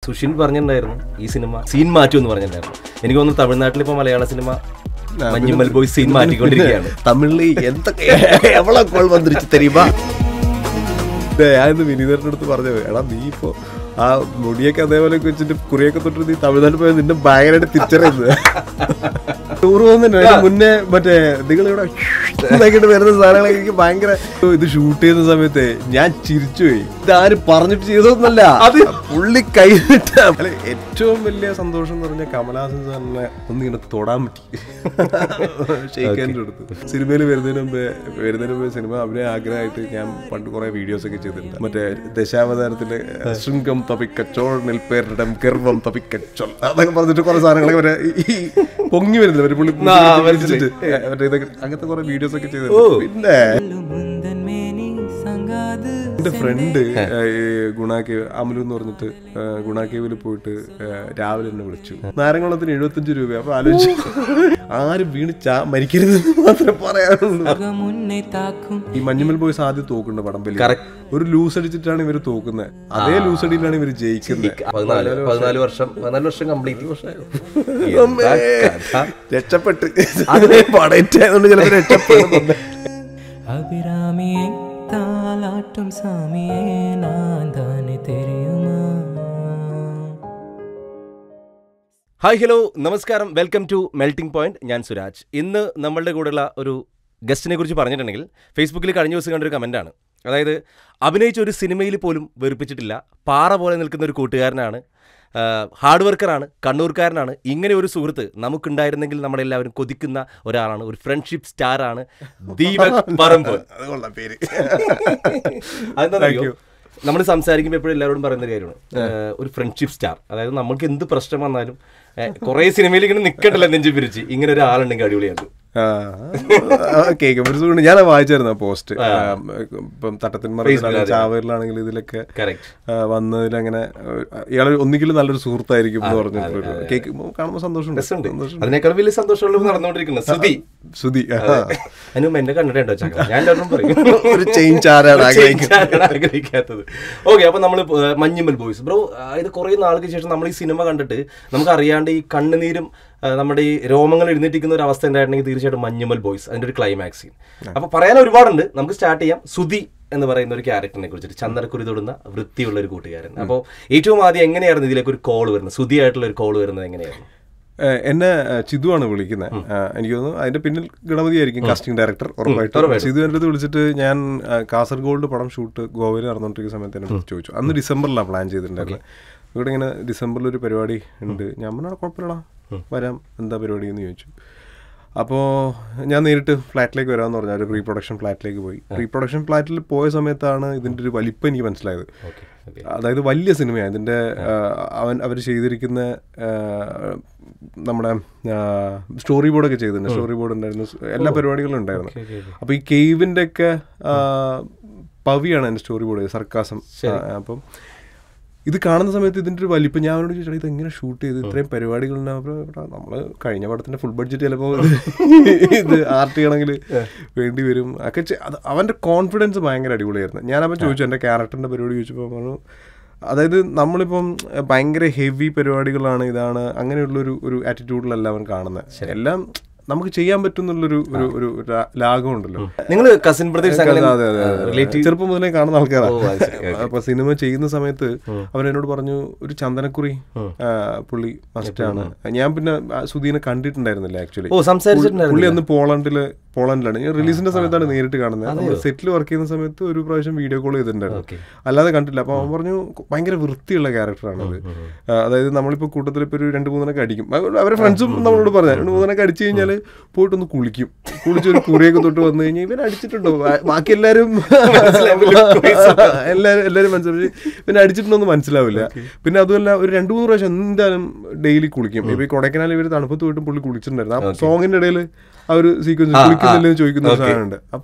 സുഷിൻ പറഞ്ഞിട്ടുണ്ടായിരുന്നു ഈ cinema scene മാറ്റും എന്ന് പറഞ്ഞിട്ടുണ്ടായിരുന്നു എനിക്ക് തോന്നുന്നു തമിഴ്നാട്ടിൽ ഇപ്പൊ Malayala cinema Manjummel boy scene മാറ്റിക്കൊണ്ടിരിക്കുകയാണ് തമിഴില് എന്തൊക്കെ എവളെ കോൾ വന്നിരിച്ചു തരുമ്പോ ഞാനിന്ന് വിനീതരുടെ അടുത്ത് പറഞ്ഞത് എടാ നീ ഇപ്പോ ആ മുടിയൊക്കെ അതേപോലെ ഒക്കെ വെച്ചിട്ട് കുറിയൊക്കെ തൊട്ട് നീ തമിഴ്നാട്ടിൽ പോയത് നിന്നെ ഭയങ്കരമായിട്ട് തിരിച്ചറിയുന്നത് ടൂർ പോകുന്നുണ്ട് അതിന് മുന്നേ മറ്റേ നിങ്ങൾ ഇവിടെ ഇതാക്കിയിട്ട് വരുന്ന സാധനങ്ങളൊക്കെ എനിക്ക് ഭയങ്കര ഇത് ഷൂട്ട് ചെയ്യുന്ന സമയത്ത് ഞാൻ ചിരിച്ചുപോയി ഇതാരും പറഞ്ഞിട്ട് ചെയ്തതൊന്നല്ല അത് പുള്ളി കൈവിട്ട അല്ല, ഏറ്റവും വലിയ സന്തോഷം എന്ന് പറഞ്ഞാൽ കമലഹാസൻ സാറിനെ ഒന്ന് ഇങ്ങനെ തൊടാൻ പറ്റി ഷെയ്ക്കാൻ്റെ അടുത്ത് സിനിമയിൽ വരുന്നതിന് മുമ്പ് വരുന്നതിന് മുമ്പ് സിനിമ അഭിനയ ആഗ്രഹമായിട്ട് ഞാൻ പണ്ട് കുറെ വീഡിയോസ് ഒക്കെ ചെയ്തിട്ടുണ്ട് മറ്റേ ദശാവതാരത്തില് ശൃംഗം തപിക്കച്ചോൾ നെൽപ്പേരിടം ഗർവം തപിക്കച്ചോൾ അതൊക്കെ പറഞ്ഞിട്ട് കുറെ സാധനങ്ങളൊക്കെ മറ്റേ ഈ പൊങ്ങി വരുന്നില്ല ഒരു പുള്ളി ആ, മനസ്സിലായി. പിടിച്ചിട്ട് മറ്റേ ഇതൊക്കെ അങ്ങനത്തെ കുറെ വീഡിയോസ് ഒക്കെ ചെയ്തിട്ടുണ്ട് പിന്നെ മുന്തൻ മേനി സംഗാത് എന്റെ ഫ്രണ്ട് ഗുണാക്കേവ് അമലു എന്ന് പറഞ്ഞിട്ട് ആ, ഗുണാക്കേവിൽ പോയിട്ട് ആ, രാവിലെ എന്നെ വിളിച്ചു നാരങ്ങുളത്തിന് എഴുപത്തഞ്ച് രൂപ അപ്പൊ ആലോചിച്ചു ആരും വീണ് ചാ മരിക്കരുത് എന്ന് മാത്രമേ പറയാനുള്ളൂ മുന്നേ താക്കും ഈ മഞ്ഞുമൽ ബോയ്സ് ആദ്യം തോക്കുന്നുണ്ട് പടംബലി Correct. ഒരു ലൂസ് അടിച്ചിട്ടാണ് ഇവര് തോക്കുന്നത് അതേ ലൂസ് അടിയിലാണ് ഇവര് ജയിക്കുന്നത് പതിനാല് പതിനാല് വർഷം പതിനാല് വർഷം കംപ്ലീറ്റ് രക്ഷപ്പെട്ട് അതിനെ പടയറ്റായതുകൊണ്ട് ചിലപ്പോൾ രക്ഷപ്പെടുന്നുണ്ട് அபிராமியை தாலாட்டும் சாமியே நான் தானே தெரியுமா ഹായ് ഹലോ നമസ്കാരം വെൽക്കം ടു മെൽറ്റിംഗ് പോയിന്റ് ഞാൻ സുരാജ് ഇന്ന് നമ്മളുടെ കൂടെയുള്ള ഒരു ഗസ്റ്റിനെ കുറിച്ച് പറഞ്ഞിട്ടുണ്ടെങ്കിൽ ഫേസ്ബുക്കിൽ കഴിഞ്ഞ ദിവസം കണ്ടൊരു കമൻറ്റാണ് അതായത് അഭിനയിച്ച ഒരു സിനിമയിൽ പോലും വെറുപ്പിച്ചിട്ടില്ല പാറ പോലെ നിൽക്കുന്ന ഒരു കൂട്ടുകാരനാണ് ഹാർഡ് വർക്കറാണ് കണ്ണൂർക്കാരനാണ് ഇങ്ങനെ ഒരു സുഹൃത്ത് നമുക്കുണ്ടായിരുന്നെങ്കിൽ നമ്മളെല്ലാവരും കൊതിക്കുന്ന ഒരാളാണ് ഒരു ഫ്രണ്ട്ഷിപ്പ് സ്റ്റാറാണ് ദീപക് പറമ്പ് അത് കൊള്ളാം പേര് അതെന്താ നമ്മൾ സംസാരിക്കുമ്പോൾ എപ്പോഴും എല്ലാവരോടും പറയുന്ന ഒരു കാര്യമാണ് ഏഹ് ഒരു ഫ്രണ്ട്ഷിപ്പ് സ്റ്റാർ അതായത് നമുക്ക് എന്ത് പ്രശ്നം വന്നാലും കുറെ സിനിമയിൽ ഇങ്ങനെ നിൽക്കണ്ടല്ലോ നെഞ്ചു പിരിച്ച് ഇങ്ങനെ ഒരു ആളുണ്ടെങ്കിൽ അടിപൊളിയാണ് കേക്ക് ഒരു സുഖം ഞാൻ വായിച്ചായിരുന്നു ആ പോസ്റ്റ് ഇപ്പം തട്ടത്തിന്മറിയിലാണെങ്കിൽ ചാവേറിലാണെങ്കിൽ ഇതിലൊക്കെ കറക്റ്റ് ആ, വന്നതിലങ്ങനെ ഇയാൾ ഒന്നിക്കലും നല്ലൊരു സുഹൃത്തായിരിക്കും എന്ന് പറഞ്ഞിട്ടൊരു കേക്ക് കാണുമ്പോൾ സന്തോഷമുണ്ട് രസമുണ്ട് സന്തോഷം അതിനേക്കാൾ വലിയ സന്തോഷമുള്ള നടന്നുകൊണ്ടിരിക്കുന്നത് ശ്രുതി ശ്രുതി ആ. അതിന് മുമ്പ് എന്നെ കണ്ടിട്ടുണ്ടോ ചക്ക ഞാൻ എല്ലാവരും പറയും ഒരു ചേഞ്ച് ആരാണ് ആഗ്രഹിക്കുന്നത് ആഗ്രഹിക്കാനാണ് ആഗ്രഹിക്കാത്തത് ഓക്കെ അപ്പൊ നമ്മൾ മഞ്ഞുമ്മൽ ബോയ്സ് ബ്രോ ഇത് കുറെ നാൾക്ക് ശേഷം നമ്മൾ ഈ സിനിമ കണ്ടിട്ട് നമുക്ക് അറിയാണ്ട് ഈ കണ്ണുനീരും ആ, നമ്മുടെ ഈ രോമങ്ങൾ എഴുന്നേറ്റിക്കുന്ന ഒരു അവസ്ഥ ഉണ്ടായിട്ടുണ്ടെങ്കിൽ തീർച്ചയായിട്ടും മഞ്ഞുമ്മൽ ബോയ്സ് അതിന്റെ ഒരു ക്ലൈമാക്സ് സീൻ അപ്പൊ പറയാൻ ഒരുപാടുണ്ട് നമുക്ക് സ്റ്റാർട്ട് ചെയ്യാം സുധി എന്ന് പറയുന്ന ഒരു ക്യാരക്ടറിനെ കുറിച്ചിട്ട് ചന്ദനക്കുരി തൊടുന്ന വൃത്തിയുള്ള ഒരു കൂട്ടുകാരൻ അപ്പോൾ ഏറ്റവും ആദ്യം എങ്ങനെയായിരുന്നു ഇതിലേക്ക് ഒരു കോൾ വരുന്നത് സുധി ആയിട്ടുള്ള ഒരു കോൾ വരുന്നത് എങ്ങനെയായിരുന്നു ഏഹ് എന്നെ ഏഹ് ചിതുവാണ് വിളിക്കുന്നത് എനിക്ക് തോന്നുന്നു അതിന്റെ പിന്നിൽ ഗണപതി ആയിരിക്കും കാസ്റ്റിംഗ് ഡയറക്ടർ ഉറപ്പായിട്ടും ചിതു എൻ്റെ അടുത്ത് വിളിച്ചിട്ട് ഞാൻ ഏഹ് കാസർഗോഡ് പടം ഷൂട്ട് ഗോവയിൽ നടന്നുകൊണ്ടിരിക്കുന്ന സമയത്ത് എന്നെ വിളിച്ച് ചോദിച്ചു അന്ന് ഡിസംബറിലാണ് പ്ലാൻ ചെയ്തിട്ടുണ്ടായിരുന്നത് ഇവിടെ ഇങ്ങനെ ഡിസംബറിൽ ഒരു പരിപാടി ഉണ്ട് ഞാൻ പറഞ്ഞാൽ കുഴപ്പമില്ലടാ വരാം എന്താ പരിപാടി എന്ന് ചോദിച്ചു അപ്പോൾ ഞാൻ നേരിട്ട് ഫ്ലാറ്റിലേക്ക് വരാമെന്ന് പറഞ്ഞു ഒരു പ്രീ പ്രൊഡക്ഷൻ ഫ്ലാറ്റിലേക്ക് പോയി പ്രീ പ്രൊഡക്ഷൻ ഫ്ലാറ്റിൽ പോയ സമയത്താണ് ഇതിൻ്റെ ഒരു വലിപ്പം എനിക്ക് മനസ്സിലായത് ഓക്കെ ഓക്കെ അതായത് വലിയ സിനിമയാണ് ഇതിൻ്റെ അവൻ അവർ ചെയ്തിരിക്കുന്ന ആ, നമ്മുടെ സ്റ്റോറി ബോർഡൊക്കെ ചെയ്തിട്ടുണ്ട് സ്റ്റോറി ബോർഡ് ഉണ്ടായിരുന്നു എല്ലാ പരിപാടികളും ഉണ്ടായിരുന്നു അപ്പോൾ ഈ കേവിൻ്റെ ഒക്കെ ആ, പവിയാണ് എൻ്റെ സ്റ്റോറി ബോർഡ് സർക്കാസം അപ്പം ഇത് കാണുന്ന സമയത്ത് ഇതിൻ്റെ ഒരു വലിപ്പം ഞാൻ അവനോട് ചോദിച്ചാൽ ഇത് എങ്ങനെ ഷൂട്ട് ചെയ്ത് ഇത്രയും പരിപാടികളുണ്ടാവും നമ്മൾ കഴിഞ്ഞ പടത്തിൻ്റെ ഫുൾ ബഡ്ജറ്റ് ചിലപ്പോൾ ഇത് ആർട്ട് ചെയ്യണമെങ്കിൽ വേണ്ടി വരും ഒക്കെ ചെ- അത് അവൻ്റെ കോൺഫിഡൻസ് ഭയങ്കര അടിപൊളിയായിരുന്നു ഞാനപ്പോൾ ചോദിച്ചു എൻ്റെ ക്യാരക്ടറിൻ്റെ പരിപാടി ചോദിച്ചപ്പോൾ പറഞ്ഞു അതായത് നമ്മളിപ്പം ഭയങ്കര ഹെവി പരിപാടികളാണ് ഇതാണ് അങ്ങനെയുള്ളൊരു ഒരു ആറ്റിറ്റ്യൂഡിലല്ല അവൻ കാണുന്നത് എല്ലാം നമുക്ക് ചെയ്യാൻ പറ്റുന്നുള്ളൊരു ഒരു ഒരു ലാ- ലാഘവമുണ്ടല്ലോ നിങ്ങൾ കസിൻ ബ്രദേഴ്സ് അങ്ങനെ അതെ, അതെ, അതെ. റിലേറ്റീവ് ചെറുപ്പം മുതലേ കാണുന്ന ഓ, അത് ശരി. ആൾക്കാരാണ് അപ്പൊ സിനിമ ചെയ്യുന്ന സമയത്ത് അവൻ എന്നോട് പറഞ്ഞു ഒരു ചന്ദനക്കുറി ആ, പുള്ളി മസ്റ്റാണ് ഞാൻ പിന്നെ ആ സുധീനെ കണ്ടിട്ടുണ്ടായിരുന്നില്ല ആക്ച്വലി ഓ സംസാരിച്ചിട്ടുണ്ടായിരുന്നു പുള്ളി അന്ന് പോളണ്ടില് പോളണ്ടിലാണ് ഞാൻ റിലീസിന്റെ സമയത്താണ് നേരിട്ട് കാണുന്നത് നമ്മൾ സെറ്റിൽ വർക്ക് ചെയ്യുന്ന സമയത്ത് ഒരു പ്രാവശ്യം വീഡിയോ കോൾ ചെയ്തിട്ടുണ്ടായിരുന്നു Okay. അല്ലാതെ കണ്ടില്ല അപ്പൊ അവൻ പറഞ്ഞു ഭയങ്കര വൃത്തിയുള്ള ക്യാരക്ടറാണ് അത് അതായത് നമ്മളിപ്പോ കൂട്ടത്തിൽ ഇപ്പൊ ഒരു രണ്ട് മൂന്നെണ്ണൊക്കെ അടിക്കും അവ- അവരെ ഫ്രണ്ട്സും നമ്മളോട് പറഞ്ഞു രണ്ട് മൂന്നെണ്ണൊക്കെ അടിച്ചു കഴിഞ്ഞാൽ പോയിട്ടൊന്ന് കുളിക്കും കുളിച്ച് ഒരു കുറിയൊക്കെ തൊട്ട് വന്നു കഴിഞ്ഞാൽ ഇവൻ അടിച്ചിട്ടുണ്ടോ ബാ- ബാക്കി എല്ലാവരും എല്ലാരും എല്ലാരും മനസ്സിലാവും പിന്നെ അടിച്ചിട്ടുണ്ടോന്ന് മനസ്സിലാവില്ല പിന്നെ അതുമല്ല ഒരു രണ്ട് മൂന്ന് പ്രാവശ്യം എന്തായാലും ഡെയിലി കുളിക്കും ഇപ്പൊ ഈ കൊടൈക്കനാൽ ഇവർ തണുപ്പത്ത് പോയിട്ടും പുള്ളി കുളിച്ചിട്ടുണ്ടായിരുന്നു ആ സോങ്ങിന്റെ ഇടയിൽ ആ ഒരു സീക്വൻസ് കുളിക്കുന്നില്ലെന്ന് ചോദിക്കുന്ന ഒരു സാധനമുണ്ട് അപ്പോൾ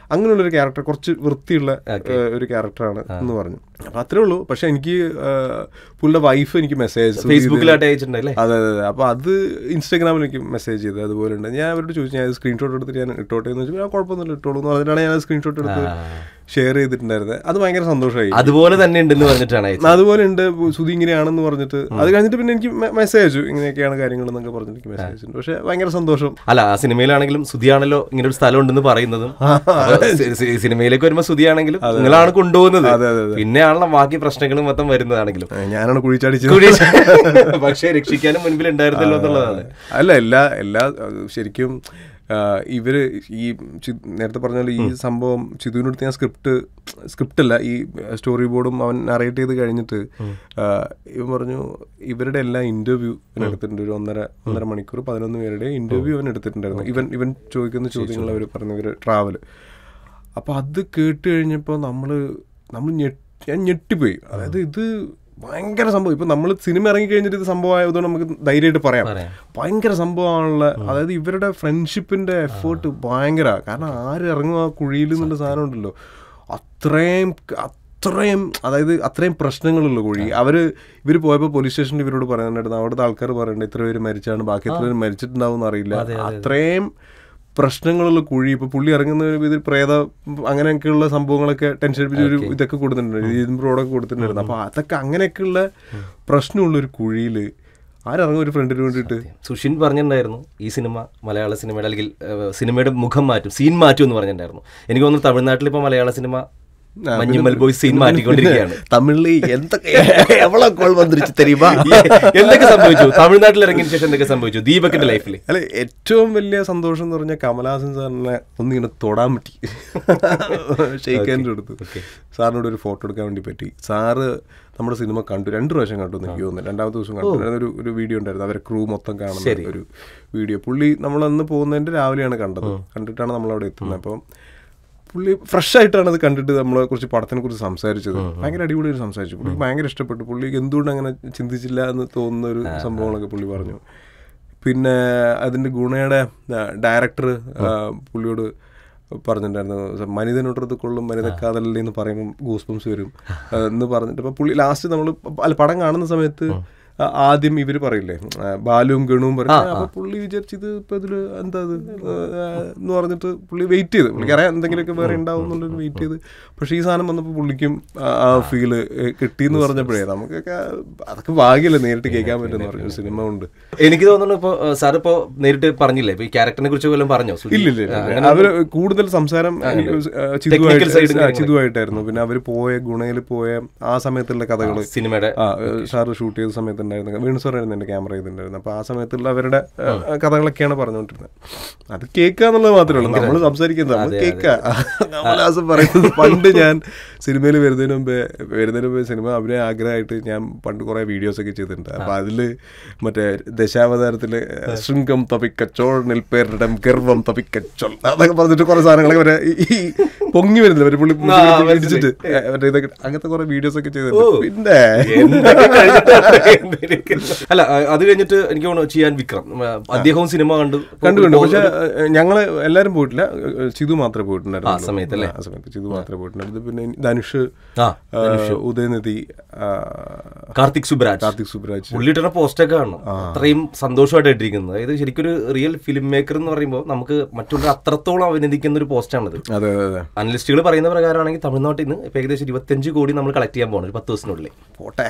അങ്ങനെയുള്ളൊരു ക്യാരക്ടർ കുറച്ച് വൃത്തിയുള്ള ഏഹ്, ഒരു ക്യാരക്ടറാണ് എന്ന് പറഞ്ഞു അപ്പം അത്രേ ഉള്ളൂ പക്ഷെ എനിക്ക് ഏഹ്, പുള്ളിയുടെ വൈഫ് എനിക്ക് മെസ്സേജ് ഫേസ്ബുക്കിലായിട്ട് അയച്ചിട്ടുണ്ടല്ലേ അതെ അതെ അതെ അപ്പോൾ അത് ഇൻസ്റ്റാഗ്രാമിൽ എനിക്ക് മെസ്സേജ് ചെയ്ത് അതുപോലെ ഉണ്ട് ഞാൻ അവരോട് ചോദിച്ചു ഞാൻ സ്ക്രീൻഷോട്ട് എടുത്തിട്ട് ഞാൻ ഇട്ടോട്ടെ എന്ന് വെച്ചാൽ കുഴപ്പമൊന്നുമില്ല ഇട്ടോളൂ എന്ന് പറഞ്ഞിട്ടാണ് ഞാൻ സ്ക്രീൻഷോട്ട് എടുത്ത് ഷെയർ ചെയ്തിട്ടുണ്ടായിരുന്നത് അത് ഭയങ്കര സന്തോഷമായി അതുപോലെ തന്നെ ഉണ്ടെന്ന് പറഞ്ഞിട്ടാണ് അയച്ചത് അതുപോലെ ഉണ്ട് സുധി ഇങ്ങനെയാണെന്ന് പറഞ്ഞിട്ട് അത് കഴിഞ്ഞിട്ട് പിന്നെ എനിക്ക് മെസ്സേജ് അയച്ചു ഇങ്ങനെയൊക്കെയാണ് കാര്യങ്ങൾ എന്നൊക്കെ പറഞ്ഞിട്ട് എനിക്ക് മെസ്സേജ് അയച്ചിട്ടുണ്ട് പക്ഷേ ഭയങ്കര സന്തോഷം അല്ല ആ സിനിമയിലാണെങ്കിലും സുതിയാണല്ലോ ഇങ്ങനെ ഒരു സ്ഥലം ഉണ്ടെന്ന് പറയുന്നതും അപ്പൊ സി- സി- സിനിമയിലേക്ക് വരുമ്പോ സുതിയാണെങ്കിലും നിങ്ങളാണ് കൊണ്ടുപോകുന്നത് അതെ, അതെ, അതെ. പിന്നെയാണല്ലോ ബാക്കി പ്രശ്നങ്ങളും മൊത്തം വരുന്നതാണെങ്കിലും ഏ, ഞാനാണ് കുഴിച്ചടിച്ചത് കൂടി പക്ഷേ രക്ഷിക്കാനും മുൻപിൽ ഉണ്ടായിരുന്നല്ലോ എന്നുള്ളതാണ് അല്ല എല്ലാ എല്ലാ അത് ശരിക്കും ആ, ഇവര് ഈ ചി- നേരത്തെ പറഞ്ഞ പോലെ ഈ സംഭവം ചിതുവിനടുത്ത് ഞാൻ സ്ക്രിപ്റ്റ് സ്ക്രിപ്റ്റ് അല്ല ഈ സ്റ്റോറി ബോർഡും അവൻ നറേറ്റ് ചെയ്ത് കഴിഞ്ഞിട്ട് ആ, ഇവൻ പറഞ്ഞു ഇവരുടെ എല്ലാ ഇന്റർവ്യൂ ഇവൻ എടുത്തിട്ടുണ്ട് ഒരു ഒന്നര ഒന്നര മണിക്കൂർ പതിനൊന്ന് പേരുടെ ഇന്റർവ്യൂ അവൻ എടുത്തിട്ടുണ്ടായിരുന്നു ഇവൻ ഇവൻ ചോദിക്കുന്ന ചോദ്യങ്ങൾ അവർ പറഞ്ഞു ഇവർ ട്രാവൽ അപ്പോൾ അത് കേട്ട് കഴിഞ്ഞപ്പോൾ നമ്മൾ നമ്മൾ ഞെട്ടി ഞാൻ ഞെട്ടിപ്പോയി അതായത് ഇത് ഭയങ്കര സംഭവം ഇപ്പൊ നമ്മൾ സിനിമ ഇറങ്ങി കഴിഞ്ഞിട്ട് ഇത് സംഭവമായതുകൊണ്ട് നമുക്ക് ധൈര്യമായിട്ട് പറയാം പറയാം. ഭയങ്കര സംഭവമാണുള്ള അതായത് ഇവരുടെ ഫ്രണ്ട്ഷിപ്പിന്റെ എഫേർട്ട് ഭയങ്കര കാരണം ആര് ഇറങ്ങും ആ കുഴിയിൽ എന്നുള്ള സാധനം ഉണ്ടല്ലോ അത്രയും അത്രയും അതായത് അത്രയും പ്രശ്നങ്ങളുള്ള കുഴി അവര് ഇവർ പോയപ്പോൾ പോലീസ് സ്റ്റേഷനിൽ ഇവരോട് പറയുന്നുണ്ടായിരുന്നു അവിടുത്തെ ആൾക്കാർ പറയുന്നുണ്ട് ഇത്ര പേര് മരിച്ചാണ് ബാക്കി എത്ര പേര് മരിച്ചിട്ടുണ്ടാവും അറിയില്ല അത്രയും പ്രശ്നങ്ങളുള്ള കുഴി ഇപ്പൊ പുള്ളി ഇറങ്ങുന്ന ഒരു ഇതിൽ പ്രേത അങ്ങനെയൊക്കെയുള്ള സംഭവങ്ങളൊക്കെ ടെൻഷൻ അടിപ്പിച്ച ഒരു ഇതൊക്കെ കൊടുത്തിട്ടുണ്ട് ഇരുമ്പ് കൊടുത്തിട്ടുണ്ടായിരുന്നു അപ്പൊ അതൊക്കെ അങ്ങനെയൊക്കെയുള്ള പ്രശ്നമുള്ള ഒരു കുഴിയിൽ ആരിറങ്ങും ഒരു ഫ്രണ്ടിന് വേണ്ടിയിട്ട് സുഷിൻ പറഞ്ഞിട്ടുണ്ടായിരുന്നു ഈ സിനിമ മലയാള സിനിമയുടെ അല്ലെങ്കിൽ ഏഹ്, സിനിമയുടെ മുഖം മാറ്റും സീൻ മാറ്റും എന്ന് പറഞ്ഞിട്ടുണ്ടായിരുന്നു എനിക്ക് തോന്നുന്നു തമിഴ്നാട്ടിൽ ഇപ്പോൾ Malayala cinema Manjummel boy scene മാറ്റിക്കൊണ്ടിരിക്കുകയാണ് തമിഴില് എന്തൊക്കെ എവളെ കോൾ വന്നിരിച്ചു തരുമാ എന്തൊക്കെ സംഭവിച്ചു തമിഴ്നാട്ടിൽ ഇറങ്ങിയ ശേഷം എന്തൊക്കെ സംഭവിച്ചു ദീപകിന്റെ ലൈഫിൽ അല്ല ഏറ്റവും വലിയ സന്തോഷം എന്ന് പറഞ്ഞാൽ കമലഹാസൻ സാറിനെ ഒന്നിങ്ങനെ തൊടാൻ പറ്റി ഷെയ്ക്ക് ഹാൻഡ് എടുത്തു സാറിനോട് ഒരു ഫോട്ടോ എടുക്കാൻ വേണ്ടി പറ്റി സാറ് നമ്മുടെ സിനിമ കണ്ടു രണ്ട് പ്രാവശ്യം കണ്ടു എന്ന് എനിക്ക് തോന്നുന്നു രണ്ടാമത്തെ ദിവസം കണ്ടു അതൊരു ഒരു വീഡിയോ ഉണ്ടായിരുന്നു അവരെ ക്രൂ മൊത്തം കാണുന്ന ഒരു വീഡിയോ പുള്ളി നമ്മളന്ന് പോകുന്നതിന്റെ രാവിലെയാണ് കണ്ടത് കണ്ടിട്ടാണ് നമ്മളവിടെ എത്തുന്നത് അപ്പം പുള്ളി ഫ്രഷ് ആയിട്ടാണ് അത് കണ്ടിട്ട് നമ്മളെ കുറിച്ച് പടത്തിനെ കുറിച്ച് സംസാരിച്ചത് ഭയങ്കര അടിപൊളിയായിട്ട് സംസാരിച്ചു പുള്ളിക്ക് ഭയങ്കര ഇഷ്ടപ്പെട്ടു പുള്ളിക്ക് എന്തുകൊണ്ട് അങ്ങനെ ചിന്തിച്ചില്ല എന്ന് തോന്നുന്ന ഒരു സംഭവങ്ങളൊക്കെ പുള്ളി പറഞ്ഞു പിന്നെ അതിൻ്റെ ഗുണയുടെ ഡയറക്ടർ പുള്ളിയോട് പറഞ്ഞിട്ടുണ്ടായിരുന്നു മനിതനോട്ടത് കൊള്ളും മനിതക്കാതല്ലേ എന്ന് പറയുമ്പോൾ ഗൂസ്പംസ് വരും ആ, എന്ന് പറഞ്ഞിട്ട് അപ്പോൾ പുള്ളി ലാസ്റ്റ് നമ്മൾ അല്ല പടം കാണുന്ന സമയത്ത് ആ, ആദ്യം ഇവർ പറയില്ലേ ആ, ബാലുവും ഗണുവും പറയും അപ്പൊ പുള്ളി വിചാരിച്ചത് ഇപ്പൊ ഇതില് എന്താ ഇത് ആ, എന്ന് പറഞ്ഞിട്ട് പുള്ളി വെയിറ്റ് ചെയ്ത് പുള്ളിക്ക് അറിയാം എന്തെങ്കിലുമൊക്കെ വേറെ ഉണ്ടാവും എന്നുള്ളത് വെയിറ്റ് ചെയ്ത് പക്ഷെ ഈ സാധനം വന്നപ്പോൾ പുള്ളിക്കും ആ- ആ ഫീല് കിട്ടിയെന്ന് പറഞ്ഞപ്പോഴേ നമുക്കൊക്കെ അതൊക്കെ ഭാഗ്യല്ലേ നേരിട്ട് കേൾക്കാൻ പറ്റുമെന്ന് പറഞ്ഞു സിനിമ കൊണ്ട് എനിക്ക് തോന്നുന്നു ഇപ്പൊ സാർ ഇപ്പോ നേരിട്ട് പറഞ്ഞില്ലേ ഇപ്പൊ ഈ ക്യാരക്ടറിനെ കുറിച്ച് വല്ലതും പറഞ്ഞോ സുധി? ഇല്ല ഇല്ല ഇല്ല. അവര് കൂടുതൽ സംസാരം എനിക്ക് ആ, Technical side ചിതുവായിട്ട് ആ, ചിതുവായിട്ടായിരുന്നു പിന്നെ അവര് പോയ ഗുണയിൽ പോയ ആ സമയത്തുള്ള കഥകള് സിനിമയുടെ ആ സാറ് ഷൂട്ട് ചെയ്ത സമയത്തുണ്ടായിരുന്നു വീണു സാറായിരുന്നു എൻ്റെ ക്യാമറ ചെയ്തിട്ടുണ്ടായിരുന്നു അപ്പോൾ ആ സമയത്തുള്ള അവരുടെ ആ, കഥകളൊക്കെയാണ് പറഞ്ഞുകൊണ്ടിരുന്നത് അത് കേൾക്കുക എന്നുള്ളത് മാത്രമേ ഉള്ളൂ നമ്മൾ സംസാരിക്കുന്നത് നമ്മൾ കേൾക്കുക കമലഹാസൻ പറയുന്നത് പണ്ട് ഞാൻ സിനിമയിൽ വരുന്നതിന് മുമ്പേ വരുന്നതിന് മുമ്പേ സിനിമ അഭിനയ ആഗ്രഹമായിട്ട് ഞാൻ പണ്ട് കുറേ വീഡിയോസ് ഒക്കെ ചെയ്തിട്ടുണ്ട് അപ്പോൾ അതിൽ മറ്റേ ദശാവതാരത്തില് ശൃംഗം തപിക്കച്ചോൾ നെൽപ്പേരിടം ഗർവം തപിക്കച്ചോൾ അതൊക്കെ പറഞ്ഞിട്ട് കുറേ സാധനങ്ങളൊക്കെ വരെ ഈ ഈ പൊങ്ങി വരുന്നില്ല ഒരു പുള്ളി ആ, ഇടിച്ചിട്ട് മറ്റേ ഇതൊക്കെ അങ്ങനത്തെ കുറേ വീഡിയോസ് ഒക്കെ ചെയ്തിട്ടുണ്ട് പിന്നെ എന്തൊക്കെ കഴിഞ്ഞിട്ടാണ് എനിക്ക് അല്ല അ- അത് കഴിഞ്ഞിട്ട് എനിക്ക് തോന്നുന്നു ചെയ്യാൻ വിക്രം ആ, അദ്ദേഹവും സിനിമ കണ്ടു കണ്ടു കണ്ടു പക്ഷെ ഞങ്ങള് എല്ലാരും പോയിട്ടില്ല ഏഹ് ചിതു മാത്രമേ പോയിട്ടുണ്ടായിരുന്നു ആ സമയത്തല്ലേ? ആ സമയത്ത് ചിതു മാത്രമേ പോയിട്ടുണ്ടായിരുന്നു പിന്നെ ധനുഷ് ആ ഏഹ് ഉദയനിധി ആ, കാർത്തിക് സുബ്രാജ് കാർത്തിക് സുബ്രാജ് പുള്ളിയുടെ പോസ്റ്റൊക്കെ കാണണം അത്രയും സന്തോഷമായിട്ട് ഇട്ടിരിക്കുന്നത് അതായത് ശരിക്കും ഒരു റിയൽ ഫിലിം മേക്കർ എന്ന് പറയുമ്പോൾ നമുക്ക് മറ്റുള്ള അത്രത്തോളം അഭിനന്ദിക്കുന്ന ഒരു പോസ്റ്റാണിത് അതെ അതെ അതെ അനലിസ്റ്റുകൾ പറയുന്ന പ്രകാരമാണെങ്കിൽ തമിഴ്നാട്ടിൽ നിന്ന് ഇപ്പൊ ഏകദേശം ഇരുപത്തിയഞ്ച് കോടി നമ്മൾ കളക്ട് ചെയ്യാൻ പോകണം ഒരു പത്ത് ദിവസത്തിനുള്ളിൽ പോട്ടെ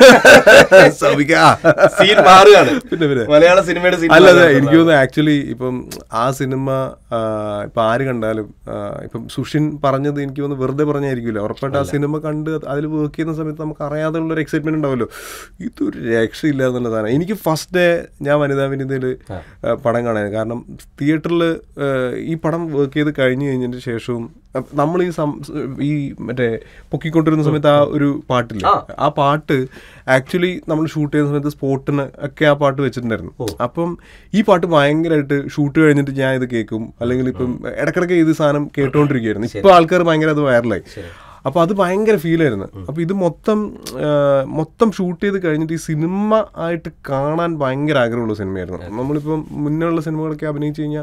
ശ്രമിക്ക സീൻ മാറുകയാണ് പിന്നെ പിന്നെ മലയാള സിനിമയുടെ സീൻ അല്ല അതെ എനിക്ക് തോന്നുന്നു ആക്ച്വലി ഇപ്പം ആ സിനിമ ആ, ഇപ്പം ആര് കണ്ടാലും ആ, ഇപ്പം സുഷിൻ പറഞ്ഞത് എനിക്ക് തോന്നുന്നു വെറുതെ പറഞ്ഞായിരിക്കില്ല ഉറപ്പായിട്ട് ആ സിനിമ കണ്ട് അതിൽ വർക്ക് ചെയ്യുന്ന സമയത്ത് നമുക്ക് അറിയാതെ ഉള്ള ഒരു എക്സൈറ്റ്മെന്റ് ഉണ്ടാവുമല്ലോ ഇതൊരു രക്ഷയില്ല എന്നുള്ളതാണ് എനിക്ക് ഫസ്റ്റ് ഡേ ഞാൻ വനിതാ വിനിതയിൽ പടം കാണാൻ കാരണം തിയേറ്ററിൽ ഈ പടം വർക്ക് ചെയ്ത് കഴിഞ്ഞ് കഴിഞ്ഞതിന് ശേഷവും അഹ് നമ്മൾ ഈ സം ഈ മറ്റേ പൊക്കിക്കൊണ്ടിരുന്ന സമയത്ത് ആ ഒരു പാട്ടില്ലേ ആ പാട്ട് ആക്ച്വലി നമ്മൾ ഷൂട്ട് ചെയ്യുന്ന സമയത്ത് സ്പോട്ടിന് ഒക്കെ ആ പാട്ട് വെച്ചിട്ടുണ്ടായിരുന്നു അപ്പം ഈ പാട്ട് ഭയങ്കരമായിട്ട് ഷൂട്ട് കഴിഞ്ഞിട്ട് ഞാൻ ഇത് കേൾക്കും അല്ലെങ്കിൽ ഇപ്പം ഇടക്കിടക്ക് ഇത് സാധനം കേട്ടോണ്ടിരിക്കുകയായിരുന്നു ഇപ്പൊ ആൾക്കാർ ഭയങ്കര അത് വൈറലായി അപ്പൊ അത് ഭയങ്കര ഫീൽ ആയിരുന്നു അപ്പൊ ഇത് മൊത്തം ആ, മൊത്തം ഷൂട്ട് ചെയ്ത് കഴിഞ്ഞിട്ട് ഈ സിനിമ ആയിട്ട് കാണാൻ ഭയങ്കര ആഗ്രഹമുള്ള സിനിമയായിരുന്നു നമ്മളിപ്പം മുന്നേ ഉള്ള സിനിമകളൊക്കെ അഭിനയിച്ചു കഴിഞ്ഞാൽ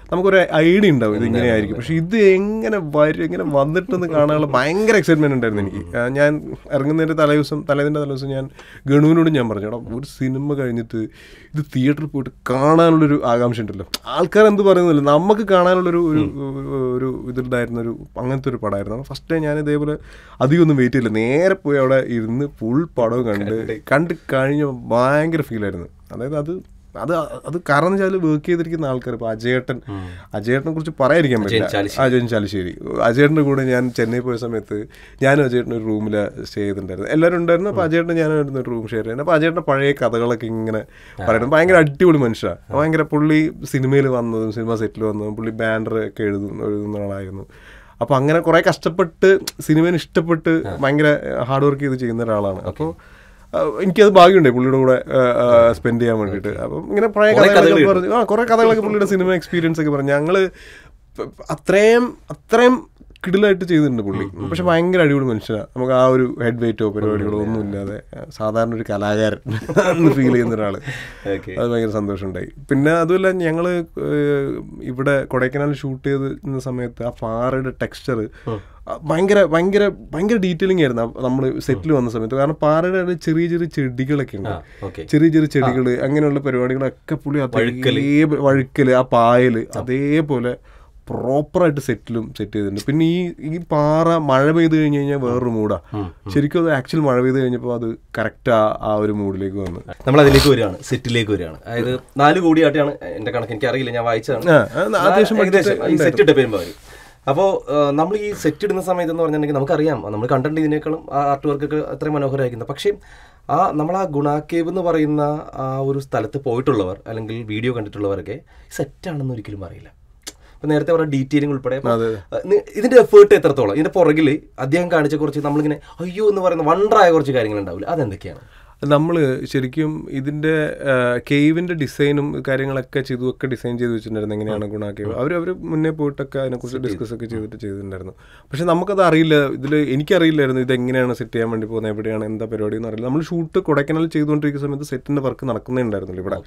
നമുക്കൊരു ഐഡിയ ഉണ്ടാവും ഇത് ഇങ്ങനെയായിരിക്കും പക്ഷെ ഇത് എങ്ങനെ വരും എങ്ങനെ വന്നിട്ടെന്ന് കാണാനുള്ള ഭയങ്കര എക്സൈറ്റ്മെന്റ് ഉണ്ടായിരുന്നു എനിക്ക് ആ, ഞാൻ ഇറങ്ങുന്നതിന്റെ തലേദിവസം തലേദിന്റെ തലേദിവസം ഞാൻ ഗണുവിനോട് ഞാൻ പറഞ്ഞു എടാ ഒരു സിനിമ കഴിഞ്ഞിട്ട് ഇത് തിയേറ്ററിൽ പോയിട്ട് കാണാനുള്ളൊരു ആകാംക്ഷ ഉണ്ടല്ലോ ആൾക്കാർ എന്ത് പറയുന്നില്ല നമുക്ക് കാണാനുള്ളൊരു ഒരു ഒരു ഇതിലുണ്ടായിരുന്ന ഒരു അങ്ങനത്തെ ഒരു പടമായിരുന്നു ഫസ്റ്റ് ടൈം ഞാൻ ഇതേപോലെ അധികം ഒന്നും വെയിറ്റ് ചെയ്യില്ല നേരെ പോയി അവിടെ ഇരുന്ന് ഫുൾ പടവും കണ്ട് കണ്ട് കഴിഞ്ഞ ഭയങ്കര ഫീലായിരുന്നു അതായത് അത് അത് അത് കാരണം എന്ന് വെച്ചാൽ വർക്ക് ചെയ്തിരിക്കുന്ന ആൾക്കാർ ഇപ്പോൾ അജയേട്ടൻ അജയേട്ടനെ കുറിച്ച് പറയാതിരിക്കാൻ പറ്റില്ല ചാലിശ്ശേരി. അജയൻ ചാലിശ്ശേരി അജയേട്ടൻ്റെ കൂടെ ഞാൻ ചെന്നൈ പോയ സമയത്ത് ഞാനും അജയേട്ടൻ ഒരു റൂമിൽ സ്റ്റേ ചെയ്തിട്ടുണ്ടായിരുന്നു എല്ലാവരും ഉണ്ടായിരുന്നു അപ്പോൾ അജയേട്ടൻ ഞാനായിരുന്നു ഒരു റൂം ഷെയർ ചെയ്യുന്നത് അപ്പോൾ അജയേട്ടൻ്റെ പഴയ കഥകളൊക്കെ ഇങ്ങനെ പറയുന്നത് ഭയങ്കര അടിപൊളി മനുഷ്യനാണ് ഭയങ്കര പുള്ളി സിനിമയിൽ വന്നതും സിനിമ സെറ്റിൽ വന്നതും പുള്ളി ബാനർ ഒക്കെ എഴുതുന്ന എഴുതുന്ന ആളായിരുന്നു അപ്പോൾ അങ്ങനെ കുറേ കഷ്ടപ്പെട്ട് സിനിമയെ ഇഷ്ടപ്പെട്ട് ഭയങ്കര ഹാർഡ് വർക്ക് ചെയ്ത് ചെയ്യുന്ന ഒരാളാണ് അപ്പോൾ ആഹ് എനിക്കത് ഭാഗ്യമുണ്ട് പുള്ളിയുടെ കൂടെ സ്പെൻഡ് ചെയ്യാൻ വേണ്ടിയിട്ട് അപ്പം ഇങ്ങനെ പഴയ കുറേ കഥകളൊക്കെ കഥകൾ പറഞ്ഞു ആ കുറേ കഥകളൊക്കെ പുള്ളിയുടെ സിനിമ എക്സ്പീരിയൻസ് ഒക്കെ പറഞ്ഞു ഞങ്ങള് പ- അത്രയും അത്രയും കിടിലായിട്ട് ചെയ്തിട്ടുണ്ട് പുള്ളി പക്ഷെ ഭയങ്കര അടിപൊളി മനുഷ്യനാണ് നമുക്ക് ആ ഒരു ഹെഡ് വെയിറ്റോ പരിപാടികളോ ഒന്നും ഇല്ലാതെ സാധാരണ ഒരു കലാകാരൻ എന്ന് ഫീൽ ചെയ്യുന്ന ഒരാള് ഓക്കെ അത് ഭയങ്കര സന്തോഷമുണ്ടായി പിന്നെ അതുമല്ല ഞങ്ങൾ ഇവിടെ കൊടൈക്കനാൽ ഷൂട്ട് ചെയ്തിരുന്ന സമയത്ത് ആ പാറയുടെ ടെക്സ്ചർ ഭയങ്കര ഭയങ്കര ഭയങ്കര ഡീറ്റെയിലിംഗ് ആയിരുന്നു നമ്മൾ സെറ്റിൽ വന്ന സമയത്ത് കാരണം പാറയുടെ ഇടയിൽ ചെറിയ ചെറിയ ചെടികളൊക്കെ ഉണ്ട് ഓക്കെ ചെറിയ ചെറിയ ചെടികൾ അങ്ങനെയുള്ള പരിപാടികളൊക്കെ പുള്ളി അതേ വഴുക്കല് ആ പായല് അതേപോലെ പ്രോപ്പറായിട്ട് സെറ്റിലും സെറ്റ് ചെയ്തിട്ടുണ്ട് പിന്നെ ഈ ഈ പാറ മഴ പെയ്ത് കഴിഞ്ഞ് കഴിഞ്ഞാൽ വേറൊരു മൂടാ ശരിക്കും അത് ആക്ച്വൽ മഴ പെയ്ത് കഴിഞ്ഞപ്പോൾ അത് കറക്റ്റ് ആ ആ ഒരു മൂഡിലേക്ക് വന്നു നമ്മൾ അതിലേക്ക് വരികയാണ് സെറ്റിലേക്ക് വരികയാണ് അതായത് നാല് കോടിയായിട്ടാണ് എന്റെ കണക്ക് എനിക്ക് അറിയില്ല ഞാൻ വായിച്ചതാണ് ആ, അത് അത്യാവശ്യം ഏകദേശം ഈ സെറ്റ് ഇട്ട വരുമ്പോൾ അപ്പോൾ നമ്മൾ ഈ സെറ്റ് ഇടുന്ന സമയത്ത് എന്ന് പറഞ്ഞിട്ടുണ്ടെങ്കിൽ നമുക്കറിയാം നമ്മൾ കണ്ടിട്ടുണ്ട് ഇതിനേക്കാളും ആ ആർട്ട് വർക്ക് ഒക്കെ അത്രയും മനോഹരമായിരിക്കുന്നത് പക്ഷേ ആ നമ്മൾ ആ ഗുണാക്കേവ് എന്ന് പറയുന്ന ആ ഒരു സ്ഥലത്ത് പോയിട്ടുള്ളവർ അല്ലെങ്കിൽ വീഡിയോ കണ്ടിട്ടുള്ളവരൊക്കെ സെറ്റാണെന്ന് ഒരിക്കലും അറിയില്ല ഇപ്പൊ നേരത്തെ പറഞ്ഞ ഡീറ്റെയിലിംഗ് ഉൾപ്പെടെ അപ്പൊ, അഹ് നി- ഇതിന്റെ എഫേർട്ട് എത്രത്തോളം ഇതിന്റെ പുറകിൽ അദ്ദേഹം കാണിച്ച കുറച്ച് നമ്മളിങ്ങനെ അയ്യോ എന്ന് പറയുന്ന വണ്ടറായ കുറച്ച് കാര്യങ്ങൾ ഉണ്ടാവില്ല അതെന്തൊക്കെയാണ് നമ്മൾ ശരിക്കും ഇതിന്റെ കേവിന്റെ ഡിസൈനും കാര്യങ്ങളൊക്കെ ചെയ്തുമൊക്കെ ഡിസൈൻ ചെയ്ത് വെച്ചിട്ടുണ്ടായിരുന്നു എങ്ങനെയാണ് ഗുണ കേവ് അവർ അവർ മുന്നേ പോയിട്ടൊക്കെ അതിനെക്കുറിച്ച് ഡിസ്കസ് ഒക്കെ ചെയ്തിട്ട് ചെയ്തിട്ടുണ്ടായിരുന്നു പക്ഷെ നമുക്കത് അറിയില്ല ഇതിൽ എനിക്കറിയില്ലായിരുന്നു ഇത് എങ്ങനെയാണ് സെറ്റ് ചെയ്യാൻ വേണ്ടി പോകുന്നത് എവിടെയാണ് എന്താ പരിപാടി എന്ന് അറിയില്ല നമ്മൾ ഷൂട്ട് കൊടൈക്കനാൽ ചെയ്തുകൊണ്ടിരിക്കുന്ന സമയത്ത് സെറ്റിന്റെ വർക്ക് നടക്കുന്നേ ഉണ്ടായിരുന്നില്ല ഇവിടെ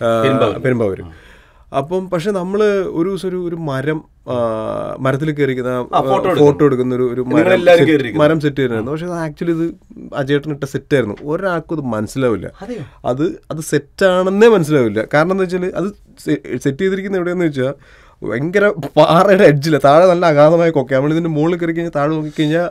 ആ, പെരുമ്പാവൂർ അപ്പം പക്ഷെ നമ്മൾ ഒരു ദിവസം ഒരു ഒരു മരം ആ, മരത്തിൽ കയറിക്കുന്ന ഫോട്ടോ എടുക്കുന്ന ഒരു ഒരു മരം നിങ്ങളെല്ലാവരും set- കയറിയിരിക്കുന്നു. മരം സെറ്റ് ചെയ്തിരുന്നു പക്ഷെ ആക്ച്വലി ഇത് അജയേട്ടൻ ഇട്ട സെറ്റ് ആയിരുന്നു ഒരാൾക്കും അത് മനസ്സിലാവില്ല അതെയോ അത് അത് സെറ്റാണെന്നേ മനസ്സിലാവില്ല കാരണം എന്താ വെച്ചാൽ അത് സെറ്റ് ചെയ്തിരിക്കുന്ന എവിടെയെന്ന് വെച്ചാൽ ഭയങ്കര പാറയുടെ എഡ്ജില്ല താഴെ നല്ല അഗാധമായ കൊക്കയാണ് നമ്മൾ ഇതിന്റെ മുകളിൽ കയറി കഴിഞ്ഞാൽ താഴെ നോക്കിക്കഴിഞ്ഞാൽ